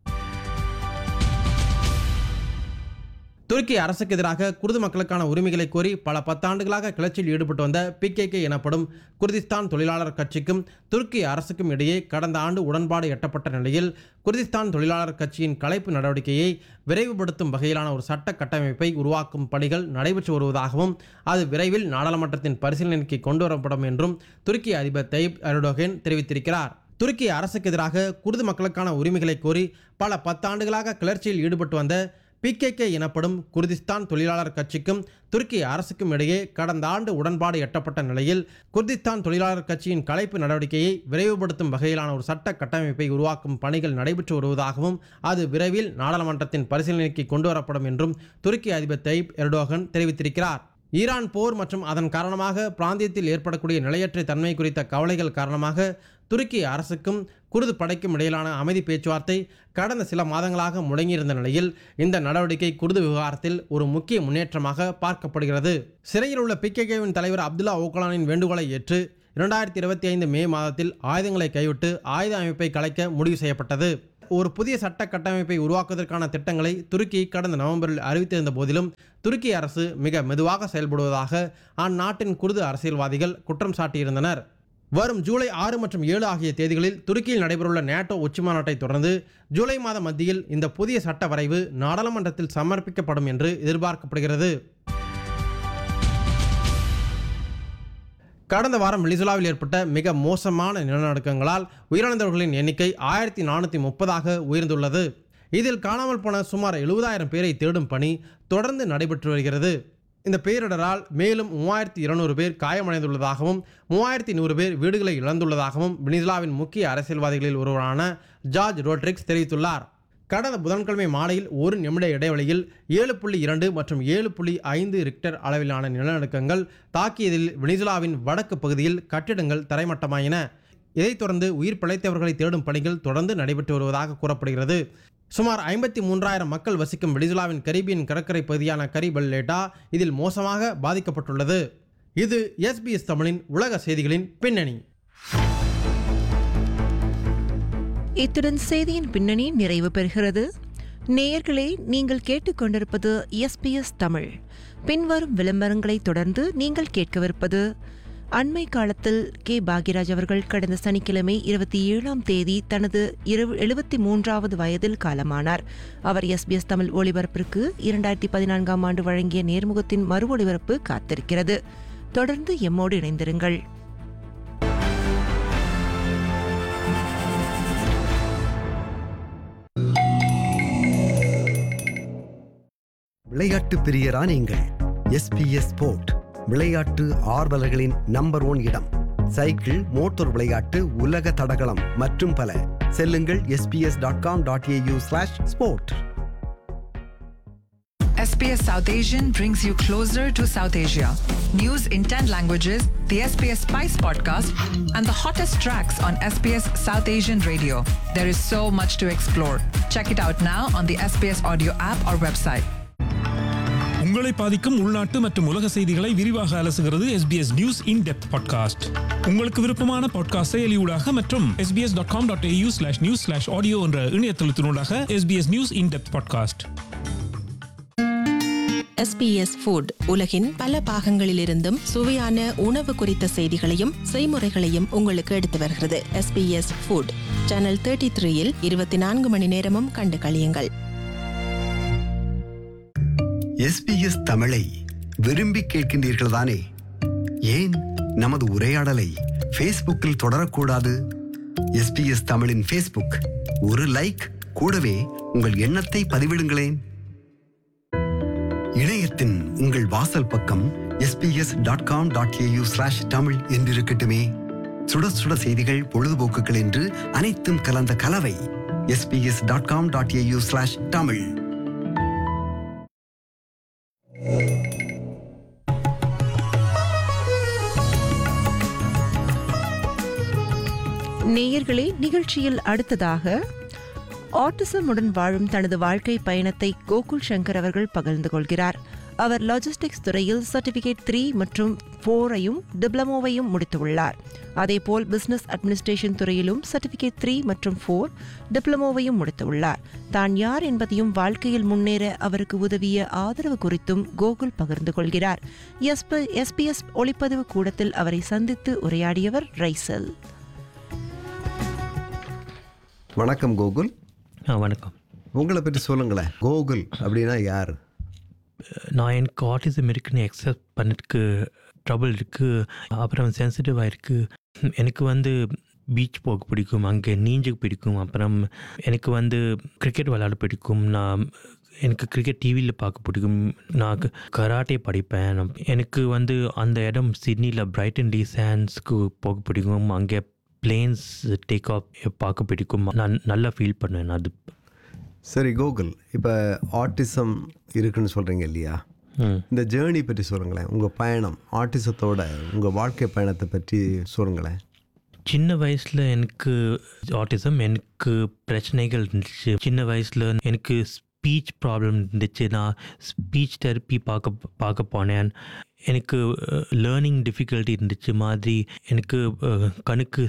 துருக்கி அரசுக்கு எதிராக குர்து மக்களுக்கான உரிமைகளை கோரி பல பத்தாண்டுகளாக கிளர்ச்சியில் ஈடுபட்டு வந்த பிகேகே எனப்படும் குர்திஸ்தான் தொழிலாளர் கட்சிக்கும் துருக்கி அரசுக்கும் இடையே கடந்த ஆண்டு உடன்பாடு எட்டப்பட்ட நிலையில் குர்திஸ்தான் தொழிலாளர் கட்சியின் கலைப்பு நடவடிக்கையை விரைவுபடுத்தும் வகையிலான ஒரு சட்ட கட்டமைப்பை உருவாக்கும் பணிகள் நடைபெற்று வருவதாகவும் அது விரைவில் நாடாளுமன்றத்தின் பரிசீலனைக்கு கொண்டு வரப்படும் என்றும் துருக்கி அதிபர் தைப் எர்டோகன் தெரிவித்திருக்கிறார் துருக்கி அரசுக்கு எதிராக குர்து மக்களுக்கான உரிமைகளை கோரி பல பத்தாண்டுகளாக கிளர்ச்சியில் ஈடுபட்டு வந்த பிகேகே எனப்படும் குர்திஸ்தான் தொழிலாளர் கட்சிக்கும் துருக்கி அரசுக்கும் இடையே கடந்த ஆண்டு உடன்பாடு எட்டப்பட்ட நிலையில் குர்திஸ்தான் தொழிலாளர் கட்சியின் கலைப்பு நடவடிக்கையை விரைவுபடுத்தும் வகையிலான ஒரு சட்ட கட்டமைப்பை உருவாக்கும் பணிகள் நடைபெற்று வருவதாகவும் அது விரைவில் நாடாளுமன்றத்தின் பரிசீலனைக்கு கொண்டு வரப்படும் என்றும் துருக்கி அதிபர் தைப் எர்டோகன் தெரிவித்திருக்கிறார் ஈரான் போர் மற்றும் அதன் காரணமாக பிராந்தியத்தில் ஏற்படக்கூடிய நிலையற்ற தன்மை குறித்த கவலைகள் காரணமாக துருக்கி அரசுக்கும் குருது படைக்கும் இடையிலான அமைதி பேச்சுவார்த்தை கடந்த சில மாதங்களாக முடங்கியிருந்த நிலையில் இந்த நடவடிக்கை குருது விவகாரத்தில் ஒரு முக்கிய முன்னேற்றமாக பார்க்கப்படுகிறது சிறையில் உள்ள பிகேகேவின் தலைவர் அப்துல்லா ஓகலானின் வேண்டுகோளை ஏற்று இரண்டாயிரத்தி இருபத்தி ஐந்து மே மாதத்தில் ஆயுதங்களை கைவிட்டு ஆயுத அமைப்பை கலைக்க முடிவு செய்யப்பட்டது ஒரு புதிய சட்ட கட்டமைப்பை உருவாக்குவதற்கான திட்டங்களை துருக்கி கடந்த நவம்பரில் அறிவித்திருந்த போதிலும் துருக்கி அரசு மிக மெதுவாக செயல்படுவதாக அந்நாட்டின் குருது அரசியல்வாதிகள் குற்றம் சாட்டியிருந்தனர் வரும் ஜூலை ஆறு மற்றும் ஏழு ஆகிய தேதிகளில் துருக்கியில் நடைபெறவுள்ள நேட்டோ உச்சிமாநாட்டை தொடர்ந்து ஜூலை மாத மத்தியில் இந்த புதிய சட்ட வரைவு நாடாளுமன்றத்தில் சமர்ப்பிக்கப்படும் என்று எதிர்பார்க்கப்படுகிறது கடந்த வாரம் வெனிசுலாவில் ஏற்பட்ட மிக மோசமான நிலநடுக்கங்களால் உயிரிழந்தவர்களின் எண்ணிக்கை ஆயிரத்தி நானூற்றி முப்பதாக உயர்ந்துள்ளது இதில் காணாமல் போன சுமார் எழுபதாயிரம் பேரை தேடும் பணி தொடர்ந்து நடைபெற்று வருகிறது இந்த பேரிடரால் மேலும் மூவாயிரத்தி இருநூறு பேர் காயமடைந்துள்ளதாகவும் மூவாயிரத்தி நூறு பேர் வீடுகளை இழந்துள்ளதாகவும் வெனிசுலாவின் முக்கிய அரசியல்வாதிகளில் ஒருவரான ஜார்ஜ் ரோட்ரிக்ஸ் தெரிவித்துள்ளார் கடந்த புதன்கிழமை மாலையில் ஒரு நிமிட இடைவெளியில் ஏழு புள்ளி இரண்டு மற்றும் ஏழு புள்ளி ஐந்து ரிக்டர் அளவிலான நிலநடுக்கங்கள் தாக்கியதில் வெனிசுலாவின் வடக்கு பகுதியில் கட்டிடங்கள் தரைமட்டமாயின இதைத் தொடர்ந்து உயிர் பிழைத்தவர்களை தேடும் பணிகள் தொடர்ந்து நடைபெற்று வருவதாக கூறப்படுகிறது சுமார் ஐம்பத்தி மூன்றாயிரம் மக்கள் வசிக்கும் வெனிசுலாவின் கரீபியன் கடற்கரை பகுதியான கரிபல்லேட்டா இதில் மோசமாக பாதிக்கப்பட்டுள்ளது இது எஸ்பிஎஸ் தமிழின் உலக செய்திகளின் பின்னணி இத்துடன் செய்தியின் பின்னணி நிறைவு பெறுகிறது நேயர்களே நீங்கள் கேட்டுக்கொண்டிருப்பது எஸ்பிஎஸ் தமிழ் பின்வரும் விளம்பரங்களை தொடர்ந்து நீங்கள் கேட்கவிருப்பது அண்மை காலத்தில் கே பாக்யராஜ் அவர்கள் கடந்த சனிக்கிழமை இருபத்தி ஏழாம் தேதி தனது இரு எழுபத்தி மூன்றாவது வயதில் காலமானார் அவர் எஸ்பிஎஸ் தமிழ் ஒளிபரப்பிற்கு இரண்டாயிரத்தி பதினான்காம் ஆண்டு வழங்கிய நேர்முகத்தின் மறு ஒளிபரப்பு காத்திருக்கிறது தொடர்ந்து எம்மோடு இணைந்திருங்கள் விளையாட்டு பிரியரா நீங்கள் எஸ்பிஎஸ் ஸ்போர்ட் விளையாட்டு ஆர்வலர்களின் நம்பர் ஒன் இடம் சைக்கிள் மோட்டார் விளையாட்டு உலக தடகளம் மற்றும் பல செல்லுங்கள் SBS dot com dot AU slash sport SBS South Asian brings you closer to South Asia. News in 10 languages, the SBS Spice podcast, and the hottest tracks on SBS South Asian radio. There is so much to explore. Check it out now on the SBS audio app or website. உங்கள் உங்களை பாதிக்கும் உள்நாட்டு மற்றும் உலக செய்திகளை விரிவாக அலசுகிறது SBS news in depth podcast உங்களுக்கு விருப்பமான பாட்காஸ்ட் செயலியூடாக மற்றும் SBS dot com dot AU slash news slash audio என்ற இணையதளத்தினூடாக SBS news in depth podcast SBS food உலகின் பல பாகங்களிலிருந்தும் சுவையான உணவு குறித்த செய்திகளையும் செய்முறைகளையும் உங்களுக்கு எடுத்து வருகிறது எஸ்பிஎஸ் ஃபுட் சேனல் தேர்ட்டி த்ரீயில் இருபத்தி நான்கு மணி நேரமும் கண்டு கழியுங்கள் எஸ்பிஎஸ் தமிழை விரும்பி கேட்கின்றீர்கள் தானே ஏன் நமது உரையாடலை ஃபேஸ்புக்கில் தொடரக்கூடாது எஸ்பிஎஸ் தமிழின் ஃபேஸ்புக் ஒரு லைக் கூடவே உங்கள் எண்ணத்தை பதிவிடுங்களேன் இணையத்தின் உங்கள் வாசல் பக்கம் SBS dot com dot AU slash Tamil என்றிருக்கட்டுமே சுட சுட செய்திகள் பொழுதுபோக்குகள் என்று அனைத்தும் கலந்த கலவை SBS dot com dot AU slash Tamil நேயர்களே நிகழ்ச்சியில் அடுத்ததாக ஆட்டிசமுடன் வாழும் தனது வாழ்க்கை பயணத்தை கோகுல் சங்கர் அவர்கள் பகிர்ந்து கொள்கிறார் அவர் லாஜிஸ்டிக்ஸ் துறையில் சர்டிபிகேட் த்ரீ மற்றும் ஃபோரையும் டிப்ளமோவையும் முடித்துள்ளார் அதேபோல் பிசினஸ் அட்மினிஸ்ட்ரேஷன் துறையிலும் சர்டிபிகேட் த்ரீ மற்றும் ஃபோர் டிப்ளமோவையும் முடித்துள்ளார் தான் யார் என்பதையும் வாழ்க்கையில் முன்னேற அவருக்கு உதவிய ஆதரவு குறித்தும் கோகுல் பகிர்ந்து கொள்கிறார் எஸ்பிஎஸ் ஒளிப்பதிவு கூடத்தில் அவரை சந்தித்து உரையாடியவர் ரைசல் வணக்கம் கோகுல் வணக்கம் உங்களை பற்றி சொல்லுங்களேன் கோகுல் அப்படின்னா யார் நான் எனக்கு ஆட்டிசம் இருக்குன்னு அக்செப்ட் பண்ணிருக்கு ட்ரபிள் இருக்குது அப்புறம் சென்சிட்டிவாக இருக்குது எனக்கு வந்து பீச் போக பிடிக்கும் அங்கே நீஞ்சு பிடிக்கும் அப்புறம் எனக்கு வந்து கிரிக்கெட் விளையாட பிடிக்கும் நான் எனக்கு கிரிக்கெட் டிவியில் பார்க்க பிடிக்கும் நான் கராட்டே படிப்பேன் எனக்கு வந்து அந்த இடம் சிட்னியில் பிரைட்டன் டி சான்ஸ்க்கு போக பிடிக்கும் அங்கே பிளேன்ஸ் டேக் ஆஃப் பார்க்க பிடிக்கும் நான் நல்லா ஃபீல் பண்ணுவேன் அது சரி கோகுல் இப்போ ஆட்டிசம் இருக்குன்னு சொல்கிறீங்க இல்லையா இந்த ஜேர்னி பற்றி சொல்லுங்களேன் உங்கள் பயணம் ஆட்டிசத்தோட உங்கள் வாழ்க்கை பயணத்தை பற்றி சொல்லுங்களேன் சின்ன வயசில் எனக்கு ஆட்டிசம் எனக்கு பிரச்சனைகள் இருந்துச்சு சின்ன வயசில் எனக்கு ஸ்பீச் ப்ராப்ளம் இருந்துச்சு நான் ஸ்பீச் தெரப்பி பார்க்க பார்க்க போனேன் எனக்கு லேர்னிங் டிஃபிகல்ட்டி இருந்துச்சு மாதிரி எனக்கு கணக்கு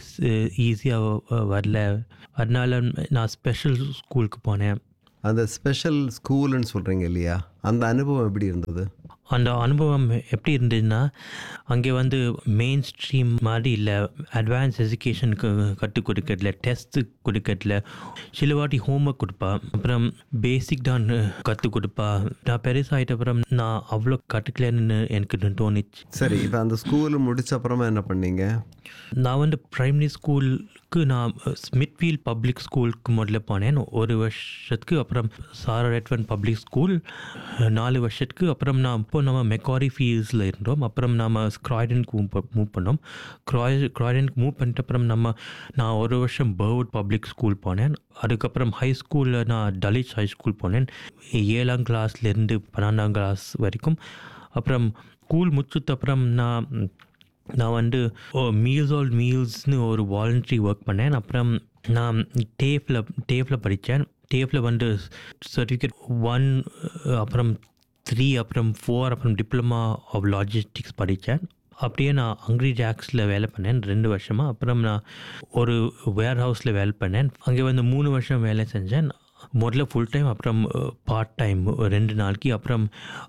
ஈஸியாக வரல அதனால நான் ஸ்பெஷல் ஸ்கூலுக்கு போனேன் அந்த ஸ்பெஷல் ஸ்கூலுன்னு சொல்கிறீங்க இல்லையா அந்த அனுபவம் எப்படி இருந்தது அந்த அனுபவம் எப்படி இருந்ததுன்னா அங்கே வந்து மெயின் ஸ்ட்ரீம் மாதிரி இல்லை அட்வான்ஸ் எஜுகேஷனுக்கு கற்றுக் கொடுக்கறதுல டெஸ்ட்டு கொடுக்கறதுல சில வாட்டி ஹோம்ஒர்க் கொடுப்பா அப்புறம் பேசிக் தான் கற்றுக் கொடுப்பா நான் பெருசாகிட்ட அப்புறம் நான் அவ்வளோ கற்றுக்கலன்னு எனக்கு தோணுச்சு சரி இப்போ அந்த ஸ்கூல் முடிச்ச அப்புறமா என்ன பண்ணீங்க நான் வந்து ப்ரைமரி ஸ்கூலுக்கு நான் ஸ்மித்ஃபீல்ட் பப்ளிக் ஸ்கூலுக்கு முதல்ல போனேன் ஒரு வருஷத்துக்கு அப்புறம் சாரா ரெட்வன் பப்ளிக் ஸ்கூல் நாலு வருஷத்துக்கு அப்புறம் நான் இப்போ நம்ம மெக்காரி ஃபீல்ஸில் இருந்தோம் அப்புறம் நம்ம ஸ்க்ராய்டனுக்கு மூவ் மூவ் பண்ணோம் க்ராய் ஸ்க்ராய்டனுக்கு மூவ் பண்ணிட்ட அப்புறம் நம்ம நான் ஒரு வருஷம் பர்வுட் பப்ளிக் ஸ்கூல் போனேன் அதுக்கப்புறம் ஹை ஸ்கூலில் நான் டலிச் ஹை ஸ்கூல் போனேன் ஏழாம் கிளாஸ்லேருந்து பன்னெண்டாம் கிளாஸ் வரைக்கும் அப்புறம் ஸ்கூல் முடிச்சது அப்புறம் நான் நான் வந்து மீல்ஸ் ஆல் மீல்ஸ்னு ஒரு வாலண்ட்ரி ஒர்க் பண்ணேன் அப்புறம் நான் டேஃபில் டேஃபில் படித்தேன் டேஃபில் வந்து சர்டிஃபிகேட் ஒன் அப்புறம் த்ரீ அப்புறம் ஃபோர் அப்புறம் டிப்ளமா ஆஃப் லாஜிஸ்டிக்ஸ் படித்தேன் அப்படியே நான் அங்க்ரி ஜாக்ஸில் வேலை பண்ணேன் ரெண்டு வருஷமாக அப்புறம் நான் ஒரு வேர் ஹவுஸில் வேலை பண்ணேன் அங்கே வந்து மூணு வருஷம் வேலை செஞ்சேன் முதல்ல ஃபுல் டைம் அப்புறம் பார்ட் டைம் ரெண்டு நாளைக்கு அப்புறம்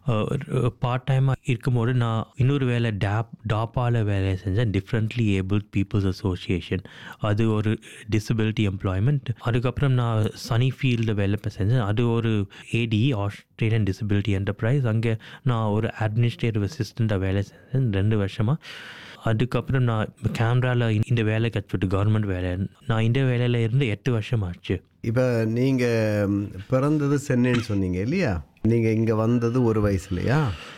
பார்ட் டைமாக இருக்கும்போது நான் இன்னொரு வேலை டேப் டாப்பால் வேலை செஞ்சேன் டிஃப்ரெண்ட்லி ஏபிள் பீப்புள்ஸ் அசோசியேஷன் அது ஒரு டிசபிலிட்டி எம்ப்ளாய்மெண்ட் அதுக்கப்புறம் நான் சனி ஃபீல்டில் வேலை செஞ்சேன் அது ஒரு ஏடி ஆஸ்திரேலியன் டிசபிலிட்டி என்டர்பிரைஸ் அங்கே நான் ஒரு அட்மினிஸ்ட்ரேட்டிவ் அசிஸ்டண்ட்டாக வேலை செஞ்சேன் ரெண்டு வருஷமாக அதுக்கப்புறம் நான் கேமராவில் இந்த வேலை கற்றுட்டு கவர்மெண்ட் வேலை நான் இந்த வேலையில் இருந்து எட்டு வருஷம் ஆச்சு இப்போ நீங்கள் பிறந்தது சென்னைன்னு சொன்னீங்க இல்லையா நீங்கள் இங்கே வந்தது ஒரு வயசுலையா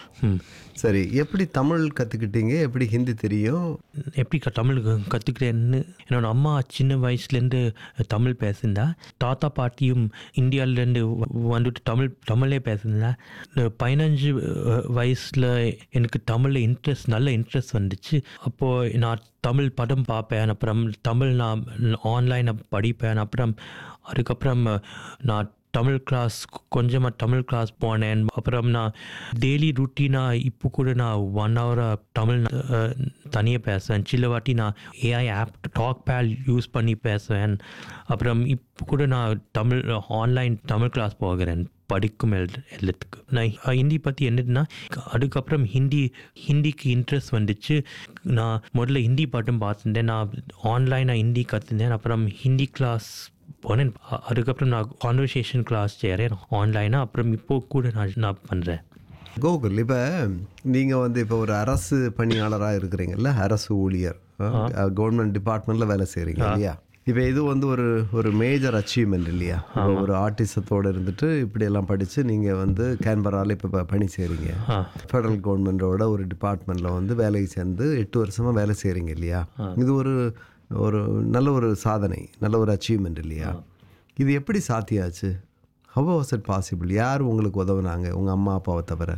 சரி எப்படி தமிழ் கற்றுக்கிட்டீங்க எப்படி ஹிந்தி தெரியும் எப்படி க- தமிழ் க- கற்றுக்கிறேன்னு என்னோட அம்மா சின்ன வயசுலேருந்து தமிழ் பேசுந்தா தாத்தா பாட்டியும் இந்தியாவிலேருந்து வந்துட்டு தமிழ் தமிழே பேசுந்தா பதினஞ்சு வயசில் எனக்கு தமிழில் இன்ட்ரெஸ்ட் நல்ல இன்ட்ரெஸ்ட் வந்துச்சு அப்போது நான் தமிழ் படம் பார்ப்பேன் அப்புறம் தமிழ் நான் ஆன்லைனில் படிப்பேன் அப்புறம் அதுக்கப்புறம் நான் தமிழ் கிளாஸ் கொஞ்சமாக தமிழ் கிளாஸ் போனேன் அப்புறம் நான் டெய்லி ரூட்டீனாக இப்போ கூட நான் ஒன் ஹவராக தமிழ் தனியாக பேசுவேன் சில வாட்டி நான் AI app Talkpal use பண்ணி பேசுவேன் அப்புறம் இப்போ கூட நான் தமிழ் ஆன்லைன் தமிழ் கிளாஸ் போகிறேன் படிக்கும் எல் எல்லாத்துக்கு நான் ஹிந்தி பற்றி என்னதுன்னா அதுக்கப்புறம் ஹிந்தி ஹிந்திக்கு இன்ட்ரெஸ்ட் வந்துச்சு நான் முதல்ல ஹிந்தி பாட்டும் பார்த்துருந்தேன் நான் ஆன்லைனாக ஹிந்தி கற்றுந்தேன் அப்புறம் ஹிந்தி கிளாஸ் போனேன் அ- அதுக்கப்புறம் நான் கான்வர்சேஷன் கிளாஸ் சேரேன் ஆன்லைனாக அப்புறம் இப்போ கூட நான் நான் பண்ணுறேன் கோகுல் இப்போ நீங்கள் வந்து இப்போ ஒரு அரசு பணியாளராக இருக்கிறீங்கல்ல அரசு ஊழியர் கவர்மெண்ட் டிபார்ட்மெண்ட்டில் வேலை செய்கிறீங்க இல்லையா இப்போ இது வந்து ஒரு ஒரு மேஜர் அச்சீவ்மெண்ட் இல்லையா இப்போ ஒரு ஆர்டிசத்தோடு இருந்துட்டு இப்படியெல்லாம் படித்து நீங்கள் வந்து கேன்பராவில் இப்போ பணி செய்கிறீங்க ஃபெடரல் கவர்மெண்ட்டோட ஒரு டிபார்ட்மெண்ட்டில் வந்து வேலைக்கு சேர்ந்து எட்டு வருஷமாக வேலை செய்கிறீங்க இல்லையா இது ஒரு ஒரு நல்ல ஒரு சாதனை நல்ல ஒரு அச்சீவ்மெண்ட் இல்லையா இது எப்படி சாத்தியாச்சு ஹவ் வாஸ் இட் பாசிபிள் யார் உங்களுக்கு உதவுனாங்க உங்கள் அம்மா அப்பாவை தவிர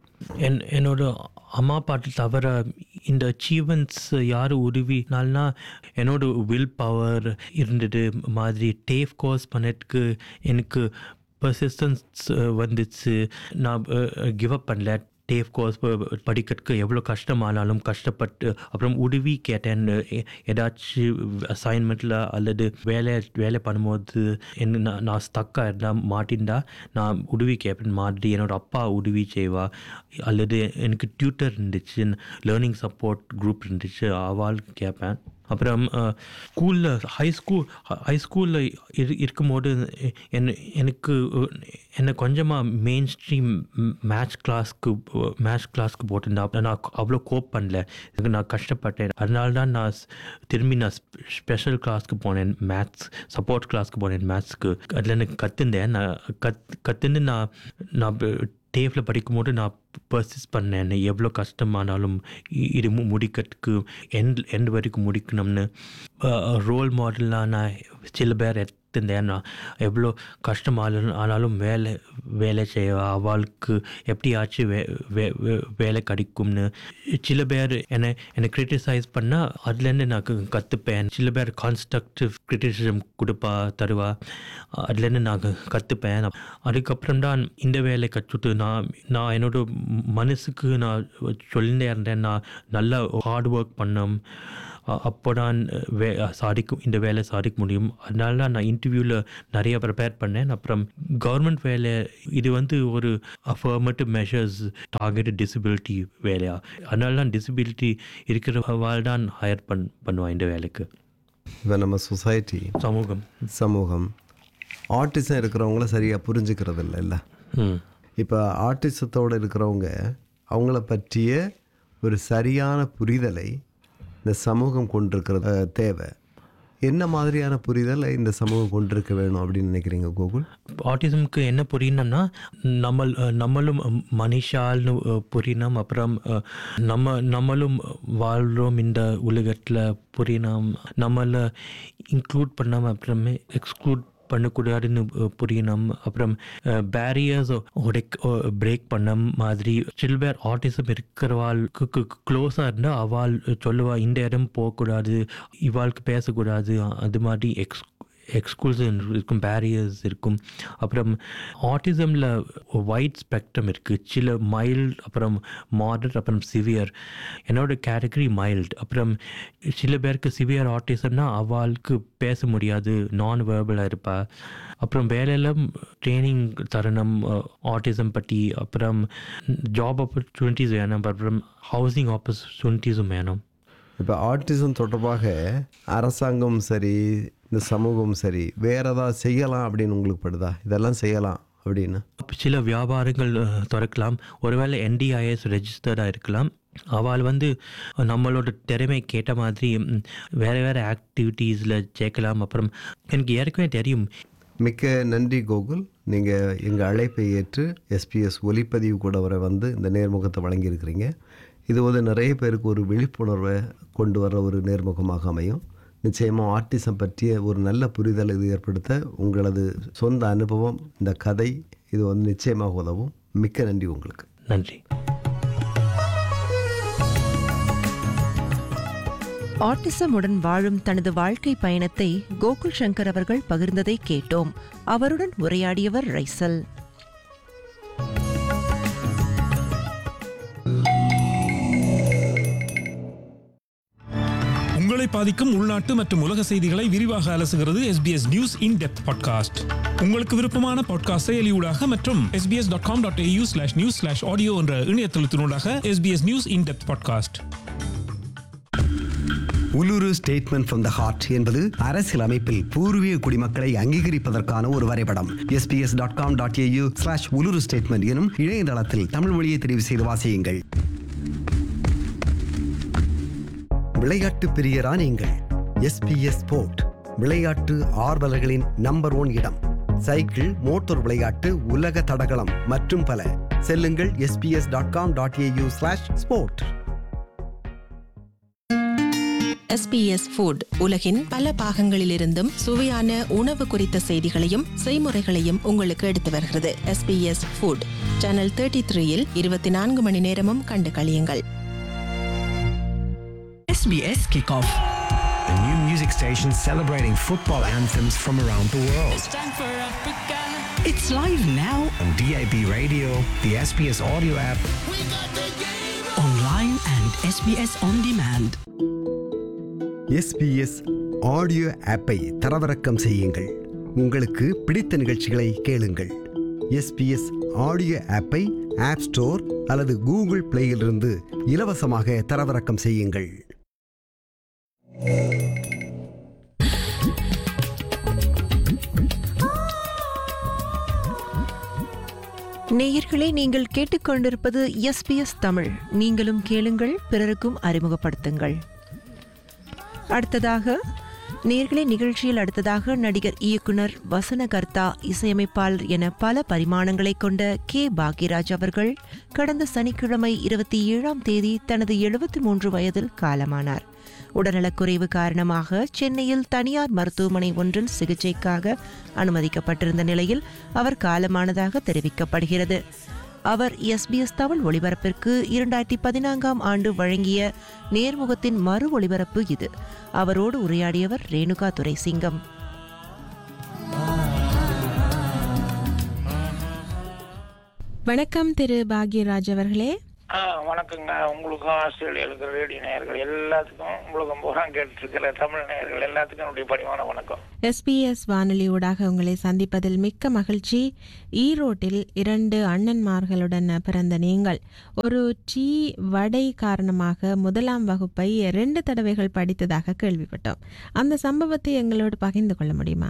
என் என்னோட அம்மா பாட்டு தவிர இந்த அச்சீவ்மெண்ட்ஸ் யார் உதவினால்னா என்னோட வில் பவர் இருந்தது மாதிரி டேஃப் கோர்ஸ் பண்ணதுக்கு எனக்கு பர்சிஸ்டன்ஸ் வந்துச்சு நான் கிவ் அப் பண்ணல டேஃப் கோர்ஸ் படிக்கிறதுக்கு எவ்வளோ கஷ்டமானாலும் கஷ்டப்பட்டு அப்புறம் உதவி கேட்டேன் எ- ஏதாச்சும் அசைன்மெண்ட்டில் அல்லது வேலை வேலை பண்ணும்போது என்ன நான் நான் ஸ்டக்காக இருந்தால் மாட்டின்டா நான் உதவி கேட்பேன் மாதிரி என்னோட அப்பா உதவி செய்வா அல்லது எனக்கு டியூட்டர் இருந்துச்சு லேர்னிங் சப்போர்ட் குரூப் இருந்துச்சு அவளுக்கு கேட்பேன் அப்புறம் ஸ்கூலில் ஹை ஸ்கூல் ஹை ஸ்கூலில் இரு இருக்கும்போது என் எனக்கு அஹ், என்னை கொஞ்சமாக மெயின் ஸ்ட்ரீம் மேத்ஸ் கிளாஸ்க்கு மேத்ஸ் கிளாஸ்க்கு போட்டிருந்தா நான் அவ்வளோ கோப் பண்ணல இதுக்கு நான் கஷ்டப்பட்டேன் அதனால தான் நான் ஸ்- திரும்பி நான் ஸ்பெஷல் கிளாஸ்க்கு போனேன் மேத்ஸ் சப்போர்ட் கிளாஸ்க்கு போனேன் மேத்ஸ்க்கு அதில் எனக்கு கற்றுந்தேன் நான் கத் கற்றுந்து நான் நான் டேஃபில் படிக்கும்போது நான் பர்சிஸ் பண்ணேன் எவ்வளோ கஷ்டமானாலும் இ- இது மு- முடிக்கிறதுக்கு எண்ட் எண்ட் வரைக்கும் முடிக்கணும்னு ரோல் மாடலாக நான் சில பேர் எடுத்திருந்தேன் நான் எவ்வளோ கஷ்டமானாலும் ஆனாலும் வேலை வேலை செய்ய அவளுக்கு எப்படியாச்சும் வே வே- வே- வேலை கிடைக்கும்னு சில பேர் என்னை என்னை கிரிட்டிசைஸ் பண்ணால் அதுலேருந்து நான் க- கற்றுப்பேன் சில பேர் கான்ஸ்ட்ரக்டிவ் கிரிட்டிசிசம் கொடுப்பா தருவா அதுலேருந்து நான் க- கற்றுப்பேன் அதுக்கப்புறம் தான் இந்த வேலை கற்றுட்டு நான் நான் என்னோட மனசுக்கு நான் சொல்லிட்டே இருந்தேன் நான் நல்லா ஹார்ட் ஒர்க் பண்ணோம் அப்போ தான் வே சாதிக்கும் இந்த வேலை சாதிக்க முடியும் அதனால தான் நான் இன்டர்வியூவில் நிறைய ப்ரிப்பேர் பண்ணேன் அப்புறம் கவர்மெண்ட் வேலை இது வந்து ஒரு அஃபர்மேட்டிவ் மெஷர்ஸ் டார்கெட்டட் டிசபிலிட்டி வேலையா அதனால தான் டிசபிலிட்டி இருக்கிறவாள் தான் ஹையர் பண் பண்ணுவான் இந்த வேலைக்கு இப்போ நம்ம சொசைட்டி சமூகம் சமூகம் ஆர்டிசம் இருக்கிறவங்கள சரியாக புரிஞ்சுக்கிறது இல்லை இல்லை ம் இப்போ ஆர்டிசத்தோடு இருக்கிறவங்க அவங்கள பற்றிய ஒரு சரியான புரிதலை இந்த சமூகம் கொண்டிருக்கிறது அஹ், தேவை என்ன மாதிரியான புரிதலை இந்த சமூகம் கொண்டிருக்க வேணும் அப்படின்னு நினைக்கிறீங்க கோகுல் ஆட்டிசம்க்கு என்ன புரியணும்னா நம்ம நம்மளும் மனுஷால்னு புரியணும் அப்புறம் அஹ், நம்ம நம்மளும் வாழ்கிறோம் இந்த உலகத்தில் புரியணும் நம்மளை இன்க்ளூட் பண்ணாமல் அப்புறமே எக்ஸ்க்ளூட் பண்ணக்கூடாதுன்னு அஹ், புரியணும் அப்புறம் பேரியர்ஸ் உடைக் பிரேக் பண்ண மாதிரி சில பேர் ஆட்டிசம் இருக்கிறவாளுக்கு க்ளோஸாக இருந்தால் அவள் சொல்லுவா இந்த இடம் போகக்கூடாது இவாளுக்கு பேசக்கூடாது அது மாதிரி எக்ஸ் எக்ஸ்கூல்ஸ் இருக்கும் பேரியர்ஸ் இருக்கும் அப்புறம் ஆட்டிசமில் வைட் ஸ்பெக்ட்ரம் இருக்குது சில மைல்டு அப்புறம் மாடரேட் அப்புறம் சிவியர் என்னோட கேட்டகரி மைல்டு அப்புறம் சில பேருக்கு சிவியர் ஆட்டிசம்னா அவளுக்கு பேச முடியாது நான் வேர்பலாக இருப்பா அப்புறம் வேலையில் ட்ரைனிங் தரணும் ஆட்டிசம் பற்றி அப்புறம் ஜாப் ஆப்பர்ச்சுனிட்டிஸ் வேணும் அப்புறம் ஹவுசிங் ஆப்பர்ச்சுனிட்டிஸும் வேணும் இப்போ ஆர்டிசம் தொடர்பாக அரசாங்கம் சரி இந்த சமூகம் சரி வேற ஏதாவது செய்யலாம் அப்படின்னு உங்களுக்கு படுதா இதெல்லாம் செய்யலாம் அப்படின்னு சில வியாபாரங்கள் அஹ், திறக்கலாம் ஒருவேளை என்டிஐஎஸ் ரெஜிஸ்டர்டாக இருக்கலாம் அவள் வந்து நம்மளோட திறமை கேட்ட மாதிரி ம், வேறு வேறு ஆக்டிவிட்டீஸில் சேர்க்கலாம் அப்புறம் எனக்கு ஏற்கனவே தெரியும் மிக்க நன்றி கோகுல் நீங்கள் எங்கள் அழைப்பை ஏற்று எஸ்பிஎஸ் ஒலிப்பதிவு கூட வர வந்து இந்த நேர்முகத்தை வழங்கியிருக்கிறீங்க இது வந்து நிறைய பேருக்கு ஒரு விழிப்புணர்வை கொண்டு வர ஒரு நேர்முகமாக அமையும் நிச்சயமாக ஆர்டிசம் பற்றிய ஒரு நல்ல புரிதல் இது ஏற்படுத்த உங்களது சொந்த அனுபவம் இந்த கதை இது வந்து நிச்சயமாக உதவும் மிக்க நன்றி உங்களுக்கு நன்றி ஆட்டிசமுடன் வாழும் தனது வாழ்க்கை பயணத்தை கோகுல் சங்கர் அவர்கள் பகிர்ந்ததை கேட்டோம் அவருடன் உரையாடியவர் ரைசல் உங்களை பாதிக்கும் உள்நாட்டு மற்றும் உலக செய்திகளை விரிவாக அலசுகிறது SBS news in depth podcast உங்களுக்கு விருப்பமான பாட்காஸ்ட் செயலியூடாக மற்றும் SBS dot com dot AU slash news slash audio என்ற இணையதளத்தினூடாக SBS news in depth podcast Uluru statement from the heart என்பது அரசியல் அமைப்பில் பூர்வீக குடிமக்களை அங்கீகரிப்பதற்கான ஒரு வரைபடம் SBS dot com dot AU slash Uluru statement எனும் இணையதளத்தில் தமிழ் மொழியை தெரிவு செய்து வாசியுங்கள் விளையாட்டு பிரியரா நீங்கள் எஸ்பிஎஸ் ஸ்போர்ட் விளையாட்டு ஆர்வலர்களின் நம்பர் ஒன் இடம் சைக்கிள் மோட்டார் விளையாட்டு உலக தடகளம் மற்றும் பல செல்லுங்கள் SBS dot com dot AU slash sport SBS food உலகின் பல பாகங்களிலிருந்தும் சுவையான உணவு குறித்த செய்திகளையும் செய்முறைகளையும் உங்களுக்கு எடுத்து வருகிறது எஸ்பிஎஸ் ஃபுட் சேனல் தேர்ட்டி த்ரீயில் இருபத்தி நான்கு மணி நேரமும் கண்டு களியுங்கள் SBS Kickoff, a new music station celebrating football anthems from around the world. It's live now on DAB radio, the SBS audio app, online and SBS on demand. SBS audio ஆப்பை தரவிறக்கம் செய்யுங்கள் உங்களுக்கு பிடித்த நிகழ்ச்சிகளை கேளுங்கள் எஸ்பிஎஸ் ஆடியோ ஆப்பை app store அல்லது Google பிளேயிலிருந்து இலவசமாக தரவிறக்கம் செய்யுங்கள் நேயர்களே நீங்கள் கேட்டுக்கொண்டிருப்பது எஸ்பிஎஸ் தமிழ் நீங்களும் கேளுங்கள் பிறருக்கும் அறிமுகப்படுத்துங்கள் அடுத்ததாக நேர்களே நிகழ்ச்சியில் அடுத்ததாக நடிகர் இயக்குனர் வசனகர்த்தா இசையமைப்பாளர் என பல பரிமாணங்களை கொண்ட கே பாக்யராஜ் அவர்கள் கடந்த சனிக்கிழமை இருபத்தி ஏழாம் தேதி தனது எழுபத்தி மூன்று வயதில் காலமானார் உடல்நலக்குறைவு காரணமாக சென்னையில் தனியார் மருத்துவமனை ஒன்றில் சிகிச்சைக்காக அனுமதிக்கப்பட்டிருந்த நிலையில் அவர் காலமானதாக தெரிவிக்கப்படுகிறது அவர் எஸ்பிஎஸ் தமிழ் ஒளிபரப்பிற்கு இரண்டாயிரத்தி பதினான்காம் ஆண்டு வழங்கிய நேர்முகத்தின் மறு ஒளிபரப்பு இது அவரோடு உரையாடியவர் ரேணுகா துரைசிங்கம் வணக்கம் திரு பாக்யராஜ் அவர்களே ஆ வணக்கங்க உங்களுக்கும் ஆஸ்திரேலியாவில் இருக்கிற ரேடியோ நேயர்கள் எல்லாத்துக்கும் உங்களுக்கும் பூரா கேட்டுருக்கிற தமிழ் நேயர்கள் எல்லாத்துக்கும் என்னுடைய பணிவான வணக்கம் எஸ்பிஎஸ் வானொலி ஊடாக உங்களை சந்திப்பதில் மிக்க மகிழ்ச்சி ஈரோட்டில் இரண்டு அண்ணன்மார்களுடன் பிறந்த நீங்கள் ஒரு டீ வடை காரணமாக முதலாம் வகுப்பை ரெண்டு தடவைகள் படித்ததாக கேள்விப்பட்டோம் அந்த சம்பவத்தை எங்களோடு பகிர்ந்து கொள்ள முடியுமா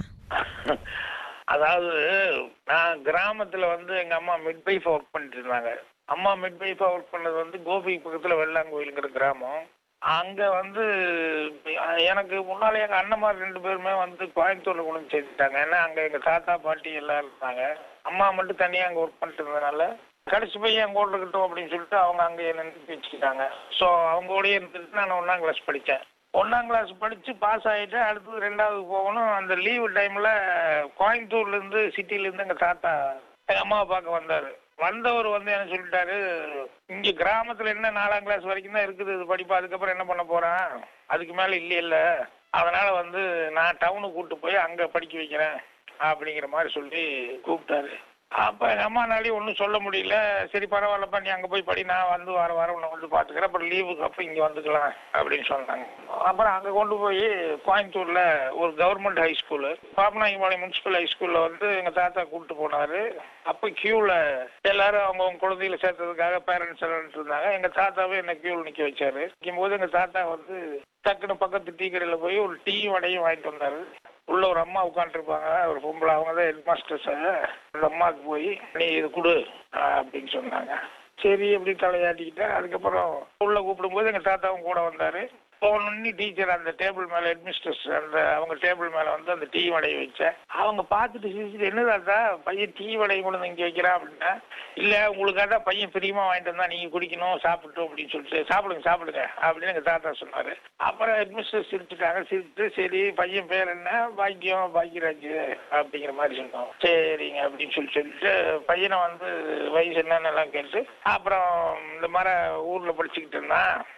அதாவது நான் கிராமத்துல வந்து எங்க அம்மா மிட்வைஃப் ஒர்க் பண்ணிட்டு இருந்தாங்க அம்மா மிட்வைஃபா ஒர்க் பண்ணது வந்து கோபி பக்கத்துல வெள்ளாங்கோயிலுங்கிற கிராமம் அங்க வந்து அஹ், எனக்கு முன்னாலே எங்க அண்ணன்மார் ரெண்டு பேருமே வந்து கோயம்புத்தூர்ல கொண்டு வந்து சேர்த்துட்டாங்க ஏன்னா அங்க எங்க தாத்தா பாட்டி எல்லாம் இருந்தாங்க அம்மா மட்டும் தனியா அங்க ஒர்க் பண்ணிட்டு இருந்ததுனால கடைசி போய் என் கூட இருக்கட்டும் அப்படின்னு சொல்லிட்டு அவங்க அங்கே நின்று வச்சுக்கிட்டாங்க ஸோ அவங்க கூடயே இருந்துட்டு நான் ஒன்னாம் கிளாஸ் படித்தேன் ஒன்னாம் கிளாஸ் படிச்சு பாஸ் ஆயிட்டு அடுத்தது ரெண்டாவது போகணும் அந்த லீவு டைம்ல கோயம்புத்தூர்ல இருந்து சிட்டில இருந்து எங்க தாத்தா எங்க அம்மாவை பார்க்க வந்தாரு வந்தவர் வந்து என்ன சொல்லிட்டாரு இங்க கிராமத்துல என்ன நாலாம் கிளாஸ் வரைக்கும் தான் இருக்குது இது படிப்பு அதுக்கப்புறம் என்ன பண்ண போறேன் அதுக்கு மேல இல்ல இல்ல அதனால வந்து நான் டவுனுக்கு கூட்டு போய் அங்க படிக்க வைக்கிறேன் அப்படிங்கிற மாதிரி சொல்லி கூப்பிட்டாரு அப்ப எங்க அம்மானாலையும் ஒன்றும் சொல்ல முடியல சரி பரவாயில்லப்பா நீ அங்க போய் படி நான் வந்து வர வர உன்னை வந்து பாத்துக்கிறேன் அப்புறம் லீவுக்கு அப்ப இங்க வந்துக்கலாம் அப்படின்னு சொன்னாங்க அப்புறம் அங்க கொண்டு போய் கோயம்புத்தூர்ல ஒரு government high school Pappanaickenpalayam municipal high ஸ்கூல்ல வந்து எங்க தாத்தா கூப்பிட்டு போனாரு அப்ப கியூல எல்லாரும் அவங்க அவங்க குழந்தைகளை சேர்த்ததுக்காக பேரண்ட்ஸ் எல்லாம் இருந்தாங்க எங்க தாத்தாவே என்ன கியூல நிக்க வச்சாரு நிற்கும் போது எங்க தாத்தா வந்து டக்குன்னு பக்கத்து டீ கடையில போய் ஒரு டீ வடையும் வாங்கிட்டு வந்தாரு உள்ள ஒரு அம்மா உட்காந்துருப்பாங்க ஒரு பொம்பளை அவங்க தான் ஹெட் மாஸ்டர்ஸ் அந்த அம்மாவுக்கு போய் நீ இது கொடு அப்படின்னு சொன்னாங்க சரி அப்படி தலையாட்டிக்கிட்டேன் அதுக்கப்புறம் உள்ள கூப்பிடும்போது எங்க தாத்தாவும் கூட வந்தாரு போனோன்னு டீச்சர் அந்த டேபிள் மேல ஹெட்மிஸ்டர்ஸ் அந்த அவங்க டேபிள் மேல வந்து அந்த டீ வடையை வச்சேன் அவங்க பார்த்துட்டு சிரிச்சுட்டு என்ன தாத்தா பையன் டீ வடையை கொண்டு வந்து இங்க வைக்கிறான் அப்படின்னா இல்ல உங்களுக்காக தான் பையன் பிரியமா வாங்கிட்டு வந்தா நீங்க குடிக்கணும் சாப்பிட்டோம் அப்படின்னு சொல்லிட்டு சாப்பிடுங்க சாப்பிடுங்க அப்படின்னு எங்க தாத்தா சொன்னாரு அப்புறம் ஹெட்மிஸ்டர் சிரிச்சுட்டாங்க சிரிச்சுட்டு சரி பையன் பேர் என்ன பாக்கியம் பாக்கியராஜ் அப்படிங்கிற மாதிரி சொன்னோம் சரிங்க அப்படின்னு சொல்லி சொல்லிட்டு பையனை வந்து வயசு என்னன்னு எல்லாம் கேட்டு அப்புறம் இந்த மாதிரி ஊர்ல படிச்சுக்கிட்டு இருந்தான்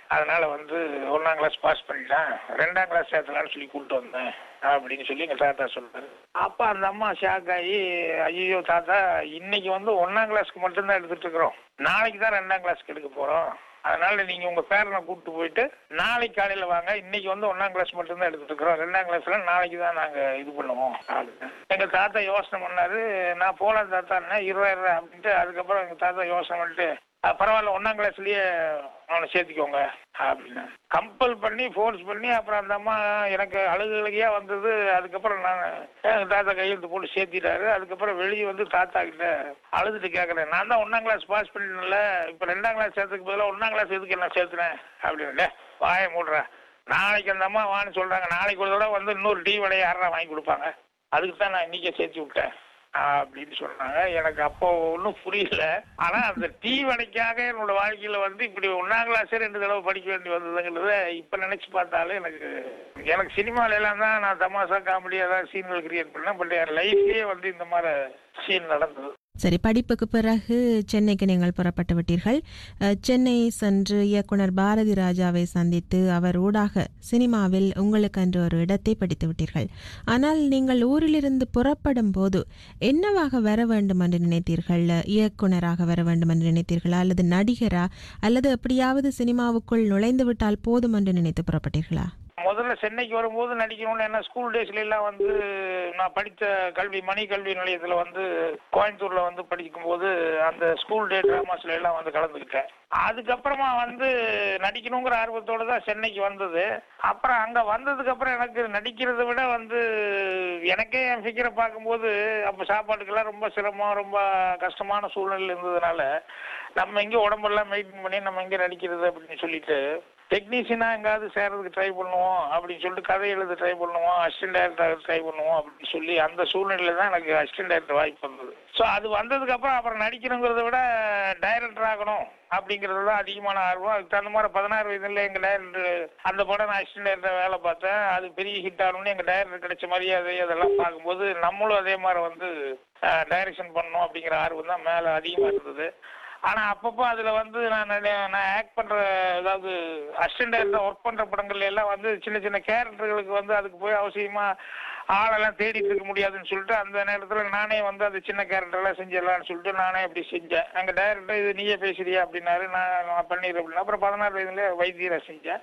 அதனால வந்து ஒன்னாம் கிளாஸ் பாஸ் பண்ணிட்டேன் ரெண்டாம் கிளாஸ் சேர்த்தலாம்னு சொல்லி கூப்பிட்டு வந்தேன் அப்படின்னு சொல்லி எங்க தாத்தா சொல்றாரு அப்ப அந்த அம்மா ஷாக் ஆகி ஐயோ தாத்தா இன்னைக்கு வந்து ஒன்னாம் கிளாஸ்க்கு மட்டும்தான் எடுத்துட்டு இருக்கிறோம் நாளைக்கு தான் ரெண்டாம் கிளாஸ்க்கு எடுக்க போறோம் அதனால நீங்க உங்க பேரனை கூப்பிட்டு போயிட்டு நாளைக்கு காலையில வாங்க இன்னைக்கு வந்து ஒன்னாம் கிளாஸ் மட்டும்தான் எடுத்துட்டு இருக்கிறோம் ரெண்டாம் கிளாஸ்ல நாளைக்கு தான் நாங்க இது பண்ணுவோம் அப்படின்னு. எங்க தாத்தா யோசனை பண்ணாரு நான் போலாம் தாத்தா இருபதாயிரம் அப்படின்ட்டு அதுக்கப்புறம் எங்க தாத்தா யோசனை பண்ணிட்டு "அஹ், பரவாயில்ல ஒன்னாம் கிளாஸ்லயே அவனை சேர்த்துக்கோங்க அப்படின்னு கம்பல் பண்ணி ஃபோர்ஸ் பண்ணி அப்புறம் அந்த அம்மா எனக்கு அழுகு அழுகையா வந்தது அதுக்கப்புறம் நான் எங்க தாத்தா கையெழுத்து போட்டு சேர்த்திட்டாரு அதுக்கப்புறம் வெளியே வந்து தாத்தா கிட்ட அழுதுட்டு கேட்கறேன் நான் தான் ஒன்னாம் கிளாஸ் பாஸ் பண்ணிட்டேன்ல இப்போ ரெண்டாம் கிளாஸ் சேர்த்துக்கு பதிலாக ஒன்னாம் கிளாஸ் எதுக்கு என்ன சேர்த்துனேன் அப்படின்னு வாய மூடுறேன் நாளைக்கு அந்த அம்மா வான்னு சொல்றாங்க நாளைக்கு ஒரு தடவை வந்து இன்னொரு டீ வடையை யாரா வாங்கி கொடுப்பாங்க அதுக்கு தான் நான் இன்னைக்கே சேர்த்து விட்டேன் அப்படின்னு சொன்னாங்க எனக்கு அப்போ ஒன்றும் புரியல ஆனா அந்த டீ வடைக்காக என்னோட வாழ்க்கையில வந்து இப்படி ஒன்னாம் கிளாஸே ரெண்டு தடவை படிக்க வேண்டி வந்ததுங்கிறத இப்ப நினைச்சு பார்த்தாலே எனக்கு எனக்கு சினிமால எல்லாம் தான் நான் தமாஷா காமெடி ஏதாவது சீன்கள் கிரியேட் பண்ணேன் பட் என் லைஃப்லயே வந்து இந்த மாதிரி சீன் நடந்தது சரி படிப்புக்கு பிறகு சென்னைக்கு நீங்கள் புறப்பட்டு விட்டீர்கள் அஹ், சென்னை சென்று இயக்குனர் பாரதி ராஜாவை சந்தித்து அவர் ஊடாக சினிமாவில் உங்களுக்கென்று ஒரு இடத்தை பிடித்து விட்டீர்கள் ஆனால் நீங்கள் ஊரிலிருந்து புறப்படும் போது என்னவாக வர வேண்டும் என்று நினைத்தீர்கள் இயக்குனராக வர வேண்டும் என்று நினைத்தீர்களா அல்லது நடிகரா அல்லது எப்படியாவது சினிமாவுக்குள் நுழைந்து விட்டால் போதும் என்று நினைத்து புறப்பட்டீர்களா முதல்ல சென்னைக்கு வரும்போது நடிக்கணும்னு என்ன ஸ்கூல் டேஸ்ல எல்லாம் வந்து நான் படித்த கல்வி மணி கல்வி நிலையத்துல வந்து கோயம்புத்தூர்ல வந்து படிக்கும்போது அந்த ஸ்கூல் டே டிராமாஸ்ல எல்லாம் வந்து கலந்துக்கிட்டேன் அதுக்கப்புறமா வந்து நடிக்கணுங்கிற ஆர்வத்தோட தான் சென்னைக்கு வந்தது அப்புறம் அங்க வந்ததுக்கு அப்புறம் எனக்கு நடிக்கிறதை விட வந்து எனக்கே என் ஃபிகரை பார்க்கும்போது அப்ப சாப்பாட்டுக்கெல்லாம் ரொம்ப சிரமம் ரொம்ப கஷ்டமான சூழ்நிலை இருந்ததுனால நம்ம எங்க உடம்பெல்லாம் மெயின்டைன் பண்ணி நம்ம எங்க நடிக்கிறது அப்படின்னு சொல்லிட்டு டெக்னீஷியனா எங்காவது சேர்றதுக்கு ட்ரை பண்ணுவோம் அப்படின்னு சொல்லிட்டு கதை எழுத ட்ரை பண்ணுவோம் அசிஸ்டன்ட் டைரக்டர் ட்ரை பண்ணுவோம் அப்படின்னு சொல்லி அந்த சூழ்நிலையில தான் எனக்கு அசிஸ்டன்ட் டைரக்டர் வாய்ப்பு வந்தது ஸோ அது வந்ததுக்கு அப்புறம் அப்புறம் நடிக்கணுங்கிறத விட டைரக்டர் ஆகணும் அப்படிங்கிறது தான் அதிகமான ஆர்வம் அதுக்கு தகுந்த மாதிரி பதினாறு வயதுல எங்க டைரக்டர் அந்த படம் நான் அசிஸ்டன்ட் டைரக்டர் வேலை பார்த்தேன் அது பெரிய ஹிட் ஆகணும்னு எங்க டைரக்டர் கிடைச்ச மரியாதை அதெல்லாம் பார்க்கும்போது நம்மளும் அதே மாதிரி வந்து டைரக்ஷன் பண்ணணும் அப்படிங்கிற ஆர்வம் தான் மேல அதிகமா இருந்தது ஆனா அப்பப்போ அதுல வந்து நான் நிறைய- நான் ஆக்ட் பண்ற அதாவது அசிஸ்டன்ட் டைரக்டர் ஒர்க் பண்ற படங்கள்ல எல்லாம் வந்து சின்ன சின்ன கேரக்டர்களுக்கு வந்து அதுக்கு போய் அவசியமா ஆளெல்லாம் தேடிட்டு இருக்க முடியாதுன்னு சொல்லிட்டு அந்த நேரத்துல நானே வந்து அந்த சின்ன கேரக்டர் எல்லாம் செஞ்சிடலாம்னு சொல்லிட்டு நானே அப்படி செஞ்சேன் அங்க டைரக்டர் இது நீயே பேசுறியா அப்படின்னாரு நான் நான் பண்ணிடுறேன் அப்படின்னா அப்புறம் பதினாறு வயதுல வைத்தியரை செஞ்சேன்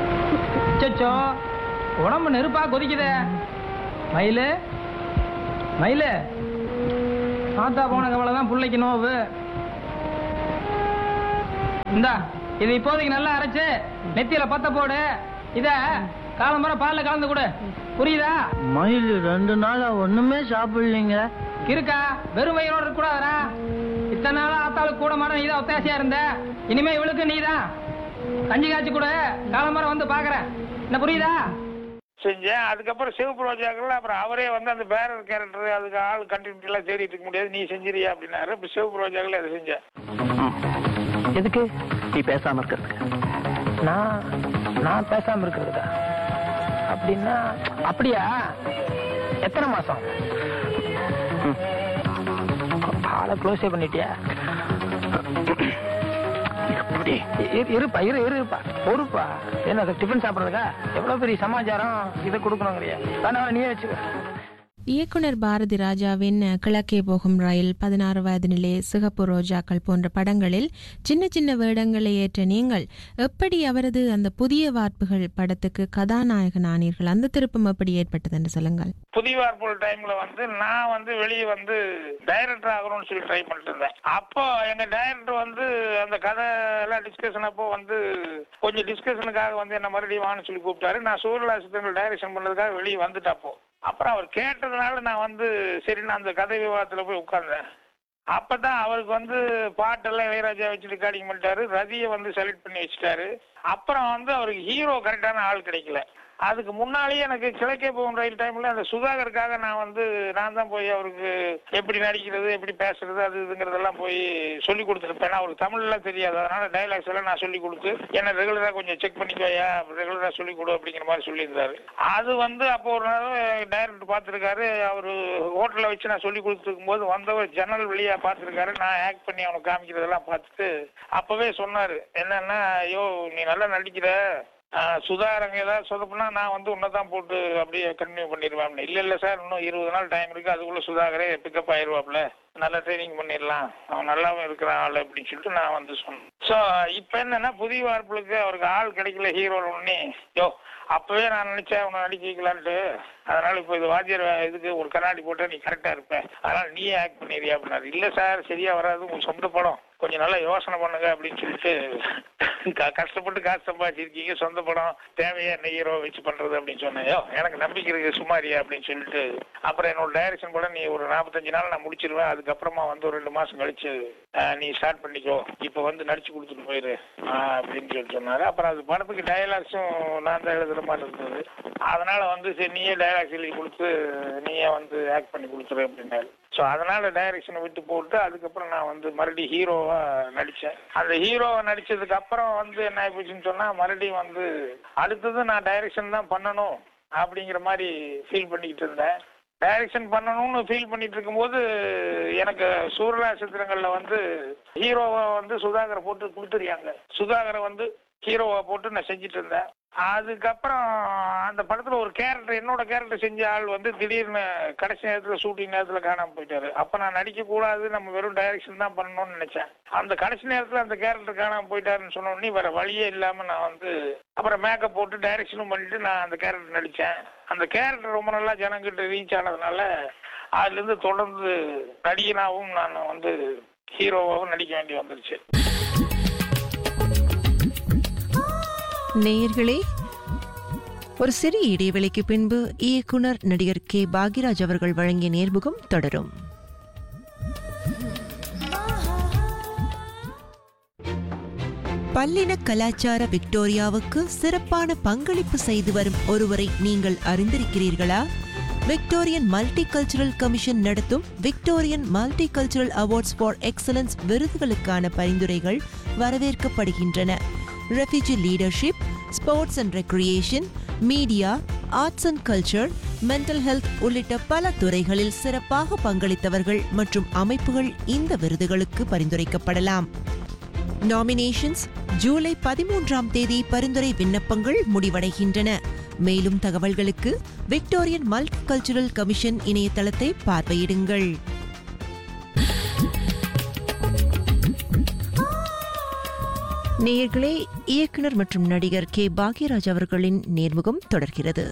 அச்சோ உடம்பு நெருப்பா கொதிக்குதே மயிலு மயிலு ஆத்தா போன கவலை தான் பிள்ளைக்கு நோவு இந்தா இது இப்போதைக்கு நல்லா அரைச்சு நெத்தியில பத்த போடு இத காலம்பர பால்ல கலந்து கொடு புரியுதா மயில் ரெண்டு நாளா ஒண்ணுமே சாப்பிடலீங்க இருக்கா வெறும் வயிறோட இருக்க கூடாதா இத்தனை நாளா ஆத்தாளுக்கு கூட மாட நீதான் ஒத்தாசையா இருந்த இனிமே இவளுக்கு நீதான் கஞ்சி காய்ச்சி கொடு காலம்பரம் வந்து பாக்குறேன் என்ன புரியுதா செஞ்சேன் அதுக்கப்புறம் சிவப்பு ரோஜாக்கள் அப்புறம் அவரே வந்து அந்த பேரர் கேரக்டர் அதுக்கு ஆள் கண்டினியூட்டி எல்லாம் தேடிட்டு இருக்க முடியாது நீ செஞ்சிரியா அப்படின்னாரு இப்ப சிவப்பு ரோஜாக்கள் அதை செஞ்சேன் எதுக்கு நீ பேசாம இருக்கிறதுக்கு நான் நான் பேசாம இருக்கிறதுக்கா அப்படின்னா அப்படியா எத்தனை மாசம் ம். ஆளை க்ளோஸே பண்ணிட்டியா எப்படி? இரு- இருப்பா இரு இருப்பா பொறுப்பா என்ன டிஃபன் சாப்பிட்றதுக்கா எவ்வளவு பெரிய சமாச்சாரம் இதை கொடுக்கணுங்கிறியா வேணா நீயே வச்சுக்க இயக்குனர் பாரதி ராஜாவின் கிழக்கே போகும் ரயில் பதினாறு வயது நிலை சிகப்பு ரோஜாக்கள் போன்ற படங்களில் சின்ன சின்ன வேடங்களை ஏற்ற நீங்கள் எப்படி அவரது அந்த புதிய வார்ப்புகள் படத்துக்கு கதாநாயகன் ஆனீர்கள் அந்த திருப்பம் எப்படி ஏற்பட்டது என்று சொல்லுங்கள் புதிய வார்ப்புகள் டைம்ல வந்து நான் வந்து வெளியே வந்து டைரக்டர் ஆகணும்னு சொல்லி ட்ரை பண்ணிட்டு இருந்தேன் அப்போ எங்க டைரக்டர் வந்து அந்த கதை எல்லாம் டிஸ்கஷன் அப்போ வந்து கொஞ்சம் டிஸ்கஷனுக்காக வந்து என்ன மறுபடியும் வான்னு சொல்லி கூப்பிட்டாரு நான் சூரியலா சித்தங்கள் டைரக்ஷன் பண்ணதுக்காக வெளியே வந்துட்டு அப்போ அப்புறம் அவர் கேட்டதுனால நான் வந்து சரி நான் அந்த கதை விவாதத்துல போய் உட்கார்ந்தேன் அப்பதான் அவருக்கு வந்து பாட்டெல்லாம் இளையராஜா வச்சு ரெக்கார்டிங் பண்ணிட்டாரு ரதியை வந்து செலக்ட் பண்ணி வச்சுட்டாரு அப்புறம் வந்து அவருக்கு ஹீரோ கரெக்டான ஆள் கிடைக்கல அதுக்கு முன்னாலேயே எனக்கு கிழக்கே போகும் ரயில் டைம்ல அந்த சுதாகருக்காக நான் வந்து நான் தான் போய் அவருக்கு எப்படி நடிக்கிறது எப்படி பேசுறது அது இதுங்கிறதெல்லாம் போய் சொல்லி கொடுத்துருப்பேன் அவருக்கு தமிழ் எல்லாம் தெரியாது அதனால டைலாக்ஸ் எல்லாம் நான் சொல்லி கொடுத்து என்ன ரெகுலரா கொஞ்சம் செக் பண்ணிக்கோயா ரெகுலரா சொல்லி கொடு அப்படிங்கிற மாதிரி சொல்லியிருந்தாரு அது வந்து அப்போ ஒரு நாள் டைரக்டர் பார்த்துருக்காரு அவர் ஹோட்டல்ல வச்சு நான் சொல்லி கொடுத்துருக்கும் போது வந்தவர் ஜன்னல் வழியா பார்த்துருக்காரு நான் ஆக்ட் பண்ணி அவனுக்கு காமிக்கிறதெல்லாம் பார்த்துட்டு அப்பவே சொன்னாரு என்னன்னா ஐயோ நீ நல்லா நடிக்கிற ஆஹ் சுதாகரங்க ஏதாவது சொதப்புனா நான் வந்து உன்னை தான் போட்டு அப்படியே கண்டினியூ பண்ணிடுவேன் இல்ல இல்ல சார் இன்னும் இருபது நாள் டைம் இருக்கு அதுக்குள்ள சுதாகரே பிக்கப் ஆயிடுவாப்ல நல்லா ட்ரைனிங் பண்ணிடலாம் அவன் நல்லாவும் இருக்கிறான் ஆள் அப்படின்னு சொல்லிட்டு நான் வந்து சொன்னேன் ஸோ இப்போ என்னன்னா புதிய வார்ப்புகளுக்கு அவருக்கு ஆள் கிடைக்கல ஹீரோ ஒன்னே யோ அப்பவே நான் நினைச்சேன் உன்னை நடிக்க வைக்கலான்ட்டு அதனால இப்போ இது வாத்தியார் வே- இதுக்கு ஒரு கண்ணாடி போட்டா நீ கரெக்டா இருப்ப அதனால நீயே ஆக்ட் பண்ணிடுறியா அப்படின்னாரு இல்ல சார் சரியா வராது உங்க சொந்த படம் கொஞ்சம் நல்லா யோசனை பண்ணுங்க அப்படின்னு சொல்லிட்டு க- கஷ்டப்பட்டு காசு சம்பாதிச்சிருக்கீங்க சொந்த படம் தேவையா என்ன ஹீரோ வச்சு பண்றது அப்படின்னு சொன்னேன் யோ எனக்கு நம்பிக்கை இருக்கு சுமாரியா அப்படின்னு சொல்லிட்டு அப்புறம் என்னோட டைரக்ஷன் கூட நீ ஒரு நாற்பத்தஞ்சு நாள் நான் முடிச்சிருவேன் அதுக்கப்புறமா வந்து ஒரு ரெண்டு மாசம் கழிச்சு அஹ், நீ ஸ்டார்ட் பண்ணிக்கோ இப்போ வந்து நடிச்சு கொடுத்துட்டு போயிரு ஆஹ், அப்படின்னு சொல்லி சொன்னாரு அப்புறம் அது படத்துக்கு டயலாக்ஸும் நான் தான் எழுதுற மாதிரி இருந்தது அதனால வந்து சரி நீயே டைலாக்ஸ் எழுதி கொடுத்து நீயே வந்து ஆக்ட் பண்ணி கொடுத்துரு அப்படின்னாரு ஸோ அதனால டைரக்ஷனை விட்டு போட்டு அதுக்கப்புறம் நான் வந்து மறுபடியும் ஹீரோவா நடிச்சேன் அந்த ஹீரோவா நடிச்சதுக்கு அப்புறம் வந்து என்ன ஆயிப்போச்சுன்னு சொன்னா மறுபடியும் வந்து அடுத்தது நான் டைரக்ஷன் தான் பண்ணணும் அப்படிங்கிற மாதிரி ஃபீல் பண்ணிக்கிட்டு இருந்தேன் டைரக்ஷன் பண்ணணும்னு ஃபீல் பண்ணிட்டு இருக்கும்போது எனக்கு சூரரா சித்திரங்கள்ல வந்து ஹீரோவை வந்து சுதாகரை போட்டு கொடுத்துருக்காங்க சுதாகரை வந்து ஹீரோவா போட்டு நான் செஞ்சுட்டு இருந்தேன் அதுக்கப்புறம் அந்த படத்துல ஒரு கேரக்டர் என்னோட கேரக்டர் செஞ்ச ஆள் வந்து திடீர்னு கடைசி நேரத்துல ஷூட்டிங் நேரத்துல காணாம போயிட்டாரு அப்ப நான் நடிக்க கூடாது நம்ம வெறும் டைரக்ஷன் தான் பண்ணணும்னு நினைச்சேன் அந்த கடைசி நேரத்துல அந்த கேரக்டர் காணாம போயிட்டாருன்னு சொன்ன உடனே வேற வழியே இல்லாம நான் வந்து அப்புறம் மேக்கப் போட்டு டைரக்ஷனும் பண்ணிட்டு நான் அந்த கேரக்டர் நடிச்சேன் அந்த கேரக்டர் ரொம்ப நல்லா ஜனங்கிட்ட ரீச் ஆனதுனால அதுல இருந்து தொடர்ந்து நடிகனாவும் நான் வந்து ஹீரோவாகவும் நடிக்க வேண்டி வந்துருச்சு நேயர்களே ஒரு சிறிய இடைவெளிக்கு பின்பு இயக்குனர் நடிகர் கே பாக்யராஜ் அவர்கள் வழங்கிய நேர்முகம் தொடரும் பல்லின கலாச்சார விக்டோரியாவுக்கு சிறப்பான பங்களிப்பு செய்து வரும் ஒருவரை நீங்கள் அறிந்திருக்கிறீர்களா விக்டோரியன் மல்டி கல்ச்சுரல் கமிஷன் நடத்தும் Victorian multicultural awards for excellence விருதுகளுக்கான பரிந்துரைகள் வரவேற்கப்படுகின்றன refugee leadership sports and recreation media arts and culture mental health உள்ளிட்ட பல துறைகளில் சிறப்பாக பங்களித்தவர்கள் மற்றும் அமைப்புகள் இந்த விருதுகளுக்கு பரிந்துரைக்கப்படலாம் நாமினேஷன்ஸ் ஜூலை பதிமூன்றாம் தேதி பரிந்துரை விண்ணப்பங்கள் முடிவடைகின்றன மேலும் தகவல்களுக்கு விக்டோரியன் மல்டி கல்ச்சுரல் கமிஷன் இணையதளத்தை பார்வையிடுங்கள் நேயர்களே இயக்குனர் மற்றும் நடிகர் கே பாக்யராஜ் அவர்களின் நேர்முகம் தொடர்கிறது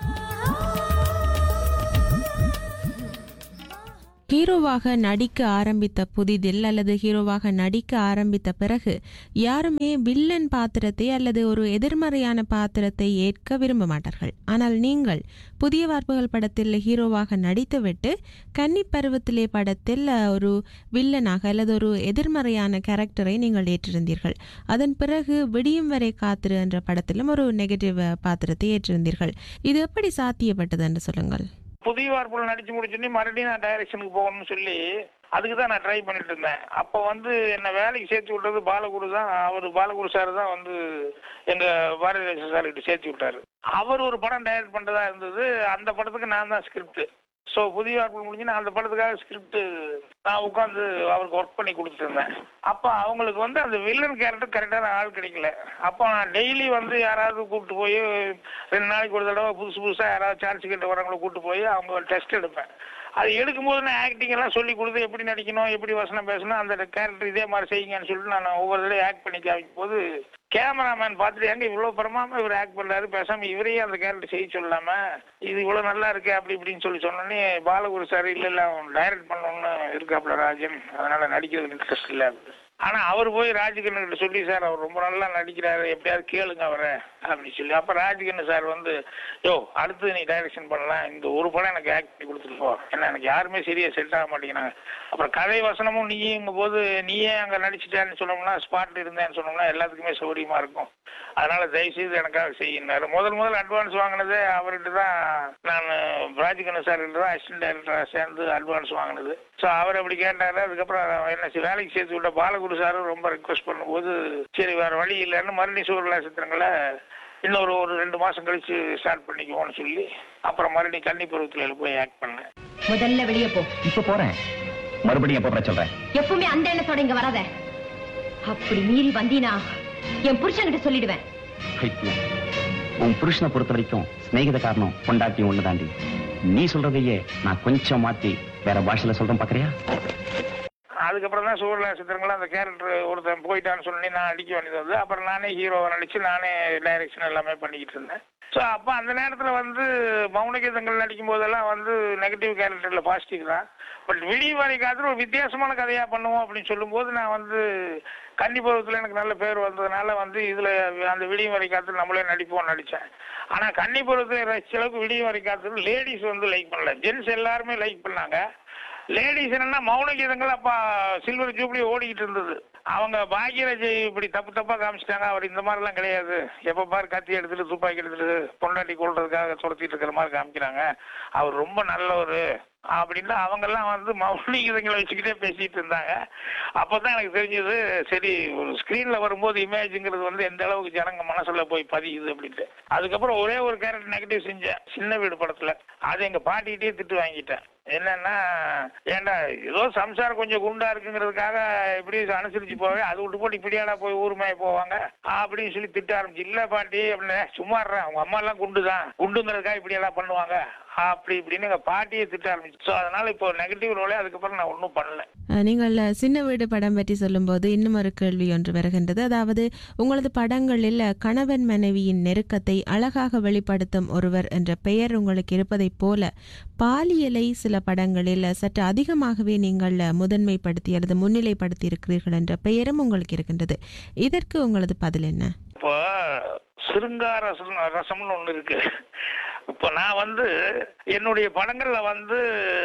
ஹீரோவாக நடிக்க ஆரம்பித்த புதிதில் அல்லது ஹீரோவாக நடிக்க ஆரம்பித்த பிறகு யாருமே வில்லன் பாத்திரத்தை அல்லது ஒரு எதிர்மறையான பாத்திரத்தை ஏற்க விரும்ப மாட்டார்கள் ஆனால் நீங்கள் புதிய வார்ப்புகள் படத்தில் ஹீரோவாக நடித்துவிட்டு கன்னி பருவத்திலே படத்தில் அஹ், ஒரு வில்லனாக அல்லது ஒரு எதிர்மறையான கேரக்டரை நீங்கள் ஏற்றிருந்தீர்கள் அதன் பிறகு விடியும் வரை காத்திரு என்ற படத்திலும் ஒரு நெகட்டிவ் பாத்திரத்தை ஏற்றிருந்தீர்கள் இது எப்படி சாத்தியப்பட்டது என்று சொல்லுங்கள் புதிய வார்ப்புகள் நடிச்சு முடிச்சுட்டு மறுபடியும் நான் டைரக்ஷனுக்கு போகணும்னு சொல்லி அதுக்கு தான் நான் ட்ரை பண்ணிட்டு இருந்தேன் அப்போ வந்து என்ன வேலைக்கு சேர்த்து விட்டது பாலகுரு தான் அவர் பாலகுரு சார் தான் வந்து எங்க பாரதிராஜ சார் கிட்ட சேர்த்து விட்டாரு அவர் ஒரு படம் டைரக்ட் பண்றதா இருந்தது அந்த படத்துக்கு நான் தான் ஸ்கிரிப்ட் ஸோ புதிய வார்ப்புகள் முடிஞ்சு நான் அந்த படத்துக்காக ஸ்கிரிப்ட் நான் உட்காந்து அவருக்கு ஒர்க் பண்ணி கொடுத்துட்டு இருந்தேன் அப்போ அவங்களுக்கு வந்து அந்த வில்லன் கேரக்டர் கரெக்டான ஆள் கிடைக்கல அப்போ நான் டெய்லி வந்து யாராவது கூப்பிட்டு போய் ரெண்டு நாளைக்கு ஒரு தடவை புதுசு புதுசாக யாராவது சான்ஸ் கிட்ட வரவங்களை கூப்பிட்டு போய் அவங்க டெஸ்ட் எடுப்பேன் அது எடுக்கும்போது நான் ஆக்டிங் எல்லாம் சொல்லி கொடுத்து எப்படி நடிக்கணும் எப்படி வசனம் பேசணும் அந்த கேரக்டர் இதே மாதிரி செய்யுங்கன்னு சொல்லிட்டு நான் ஒவ்வொரு தடவை ஆக்ட் பண்ணி காமிக்கும் போது கேமராமேன் பார்த்துட்டு எங்க இவ்வளவு பிரமாம இவர் ஆக்ட் பண்றாரு பேசாம இவரையே அந்த கேரக்டர் செய்ய சொல்லாம இது இவ்வளவு நல்லா இருக்கு அப்படி இப்படின்னு சொல்லி சொன்னோன்னே பாலகுரு சார் இல்ல இல்ல அவன் டைரக்ட் பண்ணணும்னு இருக்காப்ல ராஜன் அதனால நடிக்கிறதுல இன்ட்ரெஸ்ட் இல்ல ஆனா அவர் போய் ராஜகண்ணு கிட்ட சொல்லி சார் அவர் ரொம்ப நல்லா நடிக்கிறாரு எப்படியாவது கேளுங்க அவரை அப்படின்னு சொல்லி அப்ப ராஜகண்ணு சார் வந்து யோ அடுத்து நீ டைரக்ஷன் பண்ணலாம் இந்த ஒரு படம் எனக்கு ஆக்ட் பண்ணி கொடுத்துட்டு போ ஏன்னா எனக்கு யாருமே சரியா செட் ஆக மாட்டேங்கிறாங்க அப்புறம் கதை வசனமும் நீங்க போது நீயே அங்க நடிச்சிட்டான்னு சொன்னோம்னா ஸ்பாட்ல இருந்தேன்னு சொன்னோம்னா எல்லாத்துக்குமே சௌகரியமா இருக்கும் அதனால தயவு செய்து எனக்காக செய்யினாரு முதல் முதல் அட்வான்ஸ் வாங்கினதே அவர்கிட்ட தான் நான் ராஜகண்ணு சார் தான் அசிஸ்டன்ட் டைரக்டராக சேர்ந்து அட்வான்ஸ் வாங்கினது ஸோ அவர் அப்படி கேட்டாரு அதுக்கப்புறம் என்ன சி- வேலைக்கு சேர்த்து விட்ட பாலகுரு சாரும் ரொம்ப ரெக்வஸ்ட் பண்ணும்போது சரி வேற வழி இல்லைன்னு மறுபடியும் சூழலா சித்திரங்களை இன்னொரு ஒரு ரெண்டு மாசம் கழிச்சு ஸ்டார்ட் பண்ணிக்குவோம்னு சொல்லி அப்புறம் மறுபடியும் கன்னி பருவத்தில் போய் ஆக்ட் பண்ணேன் முதல்ல வெளியே போ இப்ப போறேன் மறுபடியும் எப்ப வர சொல்றேன் எப்பவுமே அந்த எண்ணத்தோட இங்க வராத அப்படி மீறி வந்தீனா என் புருஷன்கிட்ட சொல்லிடுவேன் பைத்தியம். உன் புருஷனை பொறுத்த வரைக்கும் சிநேகித காரணம் பொண்டாட்டி ஒண்ணுதாண்டி நீ சொல்றதையே நான் கொஞ்சம் மாத்தி வேற பாஷையில சொல்றேன் பாக்குறியா அதுக்கப்புறம் தான் சூழலா சித்திரங்களும் அந்த கேரக்டர் ஒருத்தன் போயிட்டான்னு சொல்லி நான் அடிக்க வேண்டியது வந்து அப்புறம் நானே ஹீரோவை நடிச்சு நானே டைரக்ஷன் எல்லாமே பண்ணிக்கிட்டு இருந்தேன் ஸோ அப்போ அந்த நேரத்தில் வந்து மௌனகீதங்கள் நடிக்கும் போதெல்லாம் வந்து நெகட்டிவ் கேரக்டரில் பாசிட்டிவ் தான் பட் விடிய வரை காலத்தில் ஒரு வித்தியாசமான கதையாக பண்ணுவோம் அப்படின்னு சொல்லும்போது நான் வந்து கன்னி பருவத்தில் எனக்கு நல்ல பேர் வந்ததுனால வந்து இதில் அந்த விடிய வரை காலத்தில் நம்மளே நடிப்போம் நடித்தேன் ஆனால் கன்னி பருவத்தில் ரசிச்ச அளவுக்கு விடிய வரை காலத்தில் லேடிஸ் வந்து லைக் பண்ணல ஜென்ஸ் எல்லாருமே லைக் பண்ணாங்க லேடிஸ் என்னன்னா மௌன கீதங்கள் அப்ப சில்வர் ஜூப்ளி ஓடிக்கிட்டு இருந்தது அவங்க பாக்யராஜ் இப்படி தப்பு தப்பா காமிச்சிட்டாங்க அவர் இந்த மாதிரிலாம் கிடையாது எப்ப பாரு கத்தி எடுத்துட்டு துப்பாக்கி எடுத்துட்டு பொண்டாட்டி கொள்றதுக்காக துரத்திட்டு இருக்கிற மாதிரி காமிக்கிறாங்க அவர் ரொம்ப நல்லவர் அப்படின்னு அவங்க எல்லாம் வந்து மௌனி கீதங்களை வச்சுக்கிட்டே பேசிட்டு இருந்தாங்க அப்பதான் எனக்கு தெரிஞ்சது சரி ஒரு ஸ்கிரீன்ல வரும்போது இமேஜ்ங்கிறது வந்து எந்த அளவுக்கு ஜனங்க மனசுல போய் பதியுது அப்படின்ட்டு அதுக்கப்புறம் ஒரே ஒரு கேரக்டர் நெகட்டிவ் செஞ்சேன் சின்ன வீடு படத்துல அது எங்க பாட்டிகிட்டே திட்டு வாங்கிட்டேன் என்னன்னா ஏன்டா ஏதோ சம்சாரம் கொஞ்சம் குண்டா இருக்குங்கிறதுக்காக இப்படி அனுசரிச்சு போவே அது விட்டு போட்டு இப்படியாடா போய் ஊர் மேய போவாங்க அப்படின்னு சொல்லி திட்ட ஆரம்பிச்சு இல்ல பாட்டி அப்படின்னு சும்மா இருறேன் அவங்க அம்மா எல்லாம் குண்டு தான் குண்டுங்கிறதுக்காக இப்படி எல்லாம் பண்ணுவாங்க அப்படி இப்படின்னு எங்க பாட்டியை திட்ட ஆரம்பிச்சு ஸோ அதனால இப்போ நெகட்டிவ் ரோலே அதுக்கப்புறம் நான் ஒன்றும் பண்ணல அஹ், நீங்கள் அஹ், சின்ன வீடு படம் பற்றி சொல்லும்போது இன்னும் ஒரு கேள்வி ஒன்று வருகின்றது அதாவது உங்களது படங்களில் கணவன் மனைவியின் நெருக்கத்தை அழகாக வெளிப்படுத்தும் ஒருவர் என்ற பெயர் உங்களுக்கு இருப்பதைப் போல பாலியலை சில படங்களில் சற்று அதிகமாகவே நீங்கள் அஹ், முதன்மைப்படுத்தி அல்லது முன்னிலைப்படுத்தி இருக்கிறீர்கள் என்ற பெயரும் உங்களுக்கு இருக்கின்றது இதற்கு உங்களது பதில் என்ன இப்போ சிருங்கார ரசம் ரசம்னு ஒண்ணு இருக்கு இப்போ நான் வந்து என்னுடைய படங்கள்ல வந்து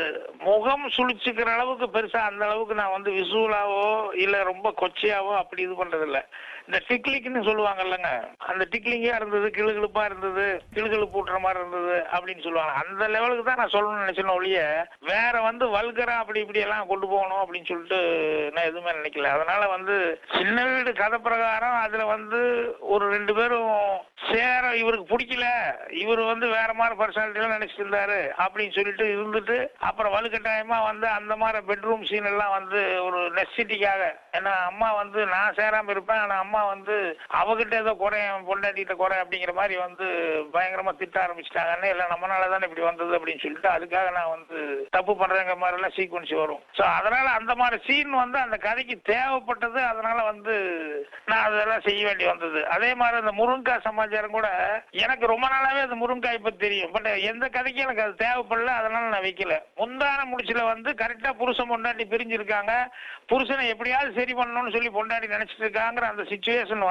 முகம் சுழிச்சுக்கிற அளவுக்கு பெருசா அந்த அளவுக்கு நான் வந்து விசுவலாவோ இல்ல ரொம்ப கொச்சையாவோ அப்படி இது பண்றது இல்ல இந்த டிக்லிக்னு சொல்லுவாங்க இல்லைங்க அந்த டிக்லிங்கா இருந்தது கிளுகிழுப்பா இருந்தது கிளுகிழுப்பு ஊட்டுற மாதிரி இருந்தது அப்படின்னு சொல்லுவாங்க அந்த லெவலுக்கு தான் நான் சொல்லணும்னு நினைச்சேன் ஒழிய வேற வந்து வல்கரா அப்படி இப்படி எல்லாம் கொண்டு போகணும் அப்படின்னு சொல்லிட்டு நான் எதுவுமே நினைக்கல அதனால வந்து சின்ன வீடு கதை பிரகாரம் அதுல வந்து ஒரு ரெண்டு பேரும் சேர இவருக்கு பிடிக்கல இவர் வந்து வேற மாதிரி பர்சனாலிட்டிலாம் நினைச்சிட்டு இருந்தாரு அப்படின்னு சொல்லிட்டு இருந்துட்டு அப்புறம் வலுக்கட்டாயமா வந்து அந்த மாதிரி பெட்ரூம் சீன் எல்லாம் வந்து ஒரு நெசிட்டிக்காக ஏன்னா அம்மா வந்து நான் சேராம இருப்பேன் ஆனா அம்மா வந்து அவகிட்ட ஏதோ குறை என் பொண்டாட்டிகிட்ட குறை அப்படிங்கிற மாதிரி வந்து பயங்கரமா திட்ட ஆரம்பிச்சிட்டாங்கன்னு இல்லை நம்மளால தானே இப்படி வந்தது அப்படின்னு சொல்லிட்டு அதுக்காக நான் வந்து தப்பு பண்றேங்கிற மாதிரி எல்லாம் சீக்வன்ஸ் வரும் ஸோ அதனால அந்த மாதிரி சீன் வந்து அந்த கதைக்கு தேவைப்பட்டது அதனால வந்து நான் அதெல்லாம் செய்ய வேண்டி வந்தது அதே மாதிரி அந்த முருங்கக்காய் சமாச்சாரம் கூட எனக்கு ரொம்ப நாளாவே அந்த முருங்காய் பத்தி தெரியும் பட் எந்த கதைக்கும் எனக்கு அது தேவைப்படல அதனால நான் வைக்கல முந்தான முடிச்சுல வந்து கரெக்டா புருஷன் பொண்டாட்டி பிரிஞ்சிருக்காங்க புருஷனை எப்படியாவது சரி பண்ணணும்னு சொல்லி பொண்டாட்டி நினைச்சிட்டு இருக்காங்கிற அந்த சுச்சுவேஷன்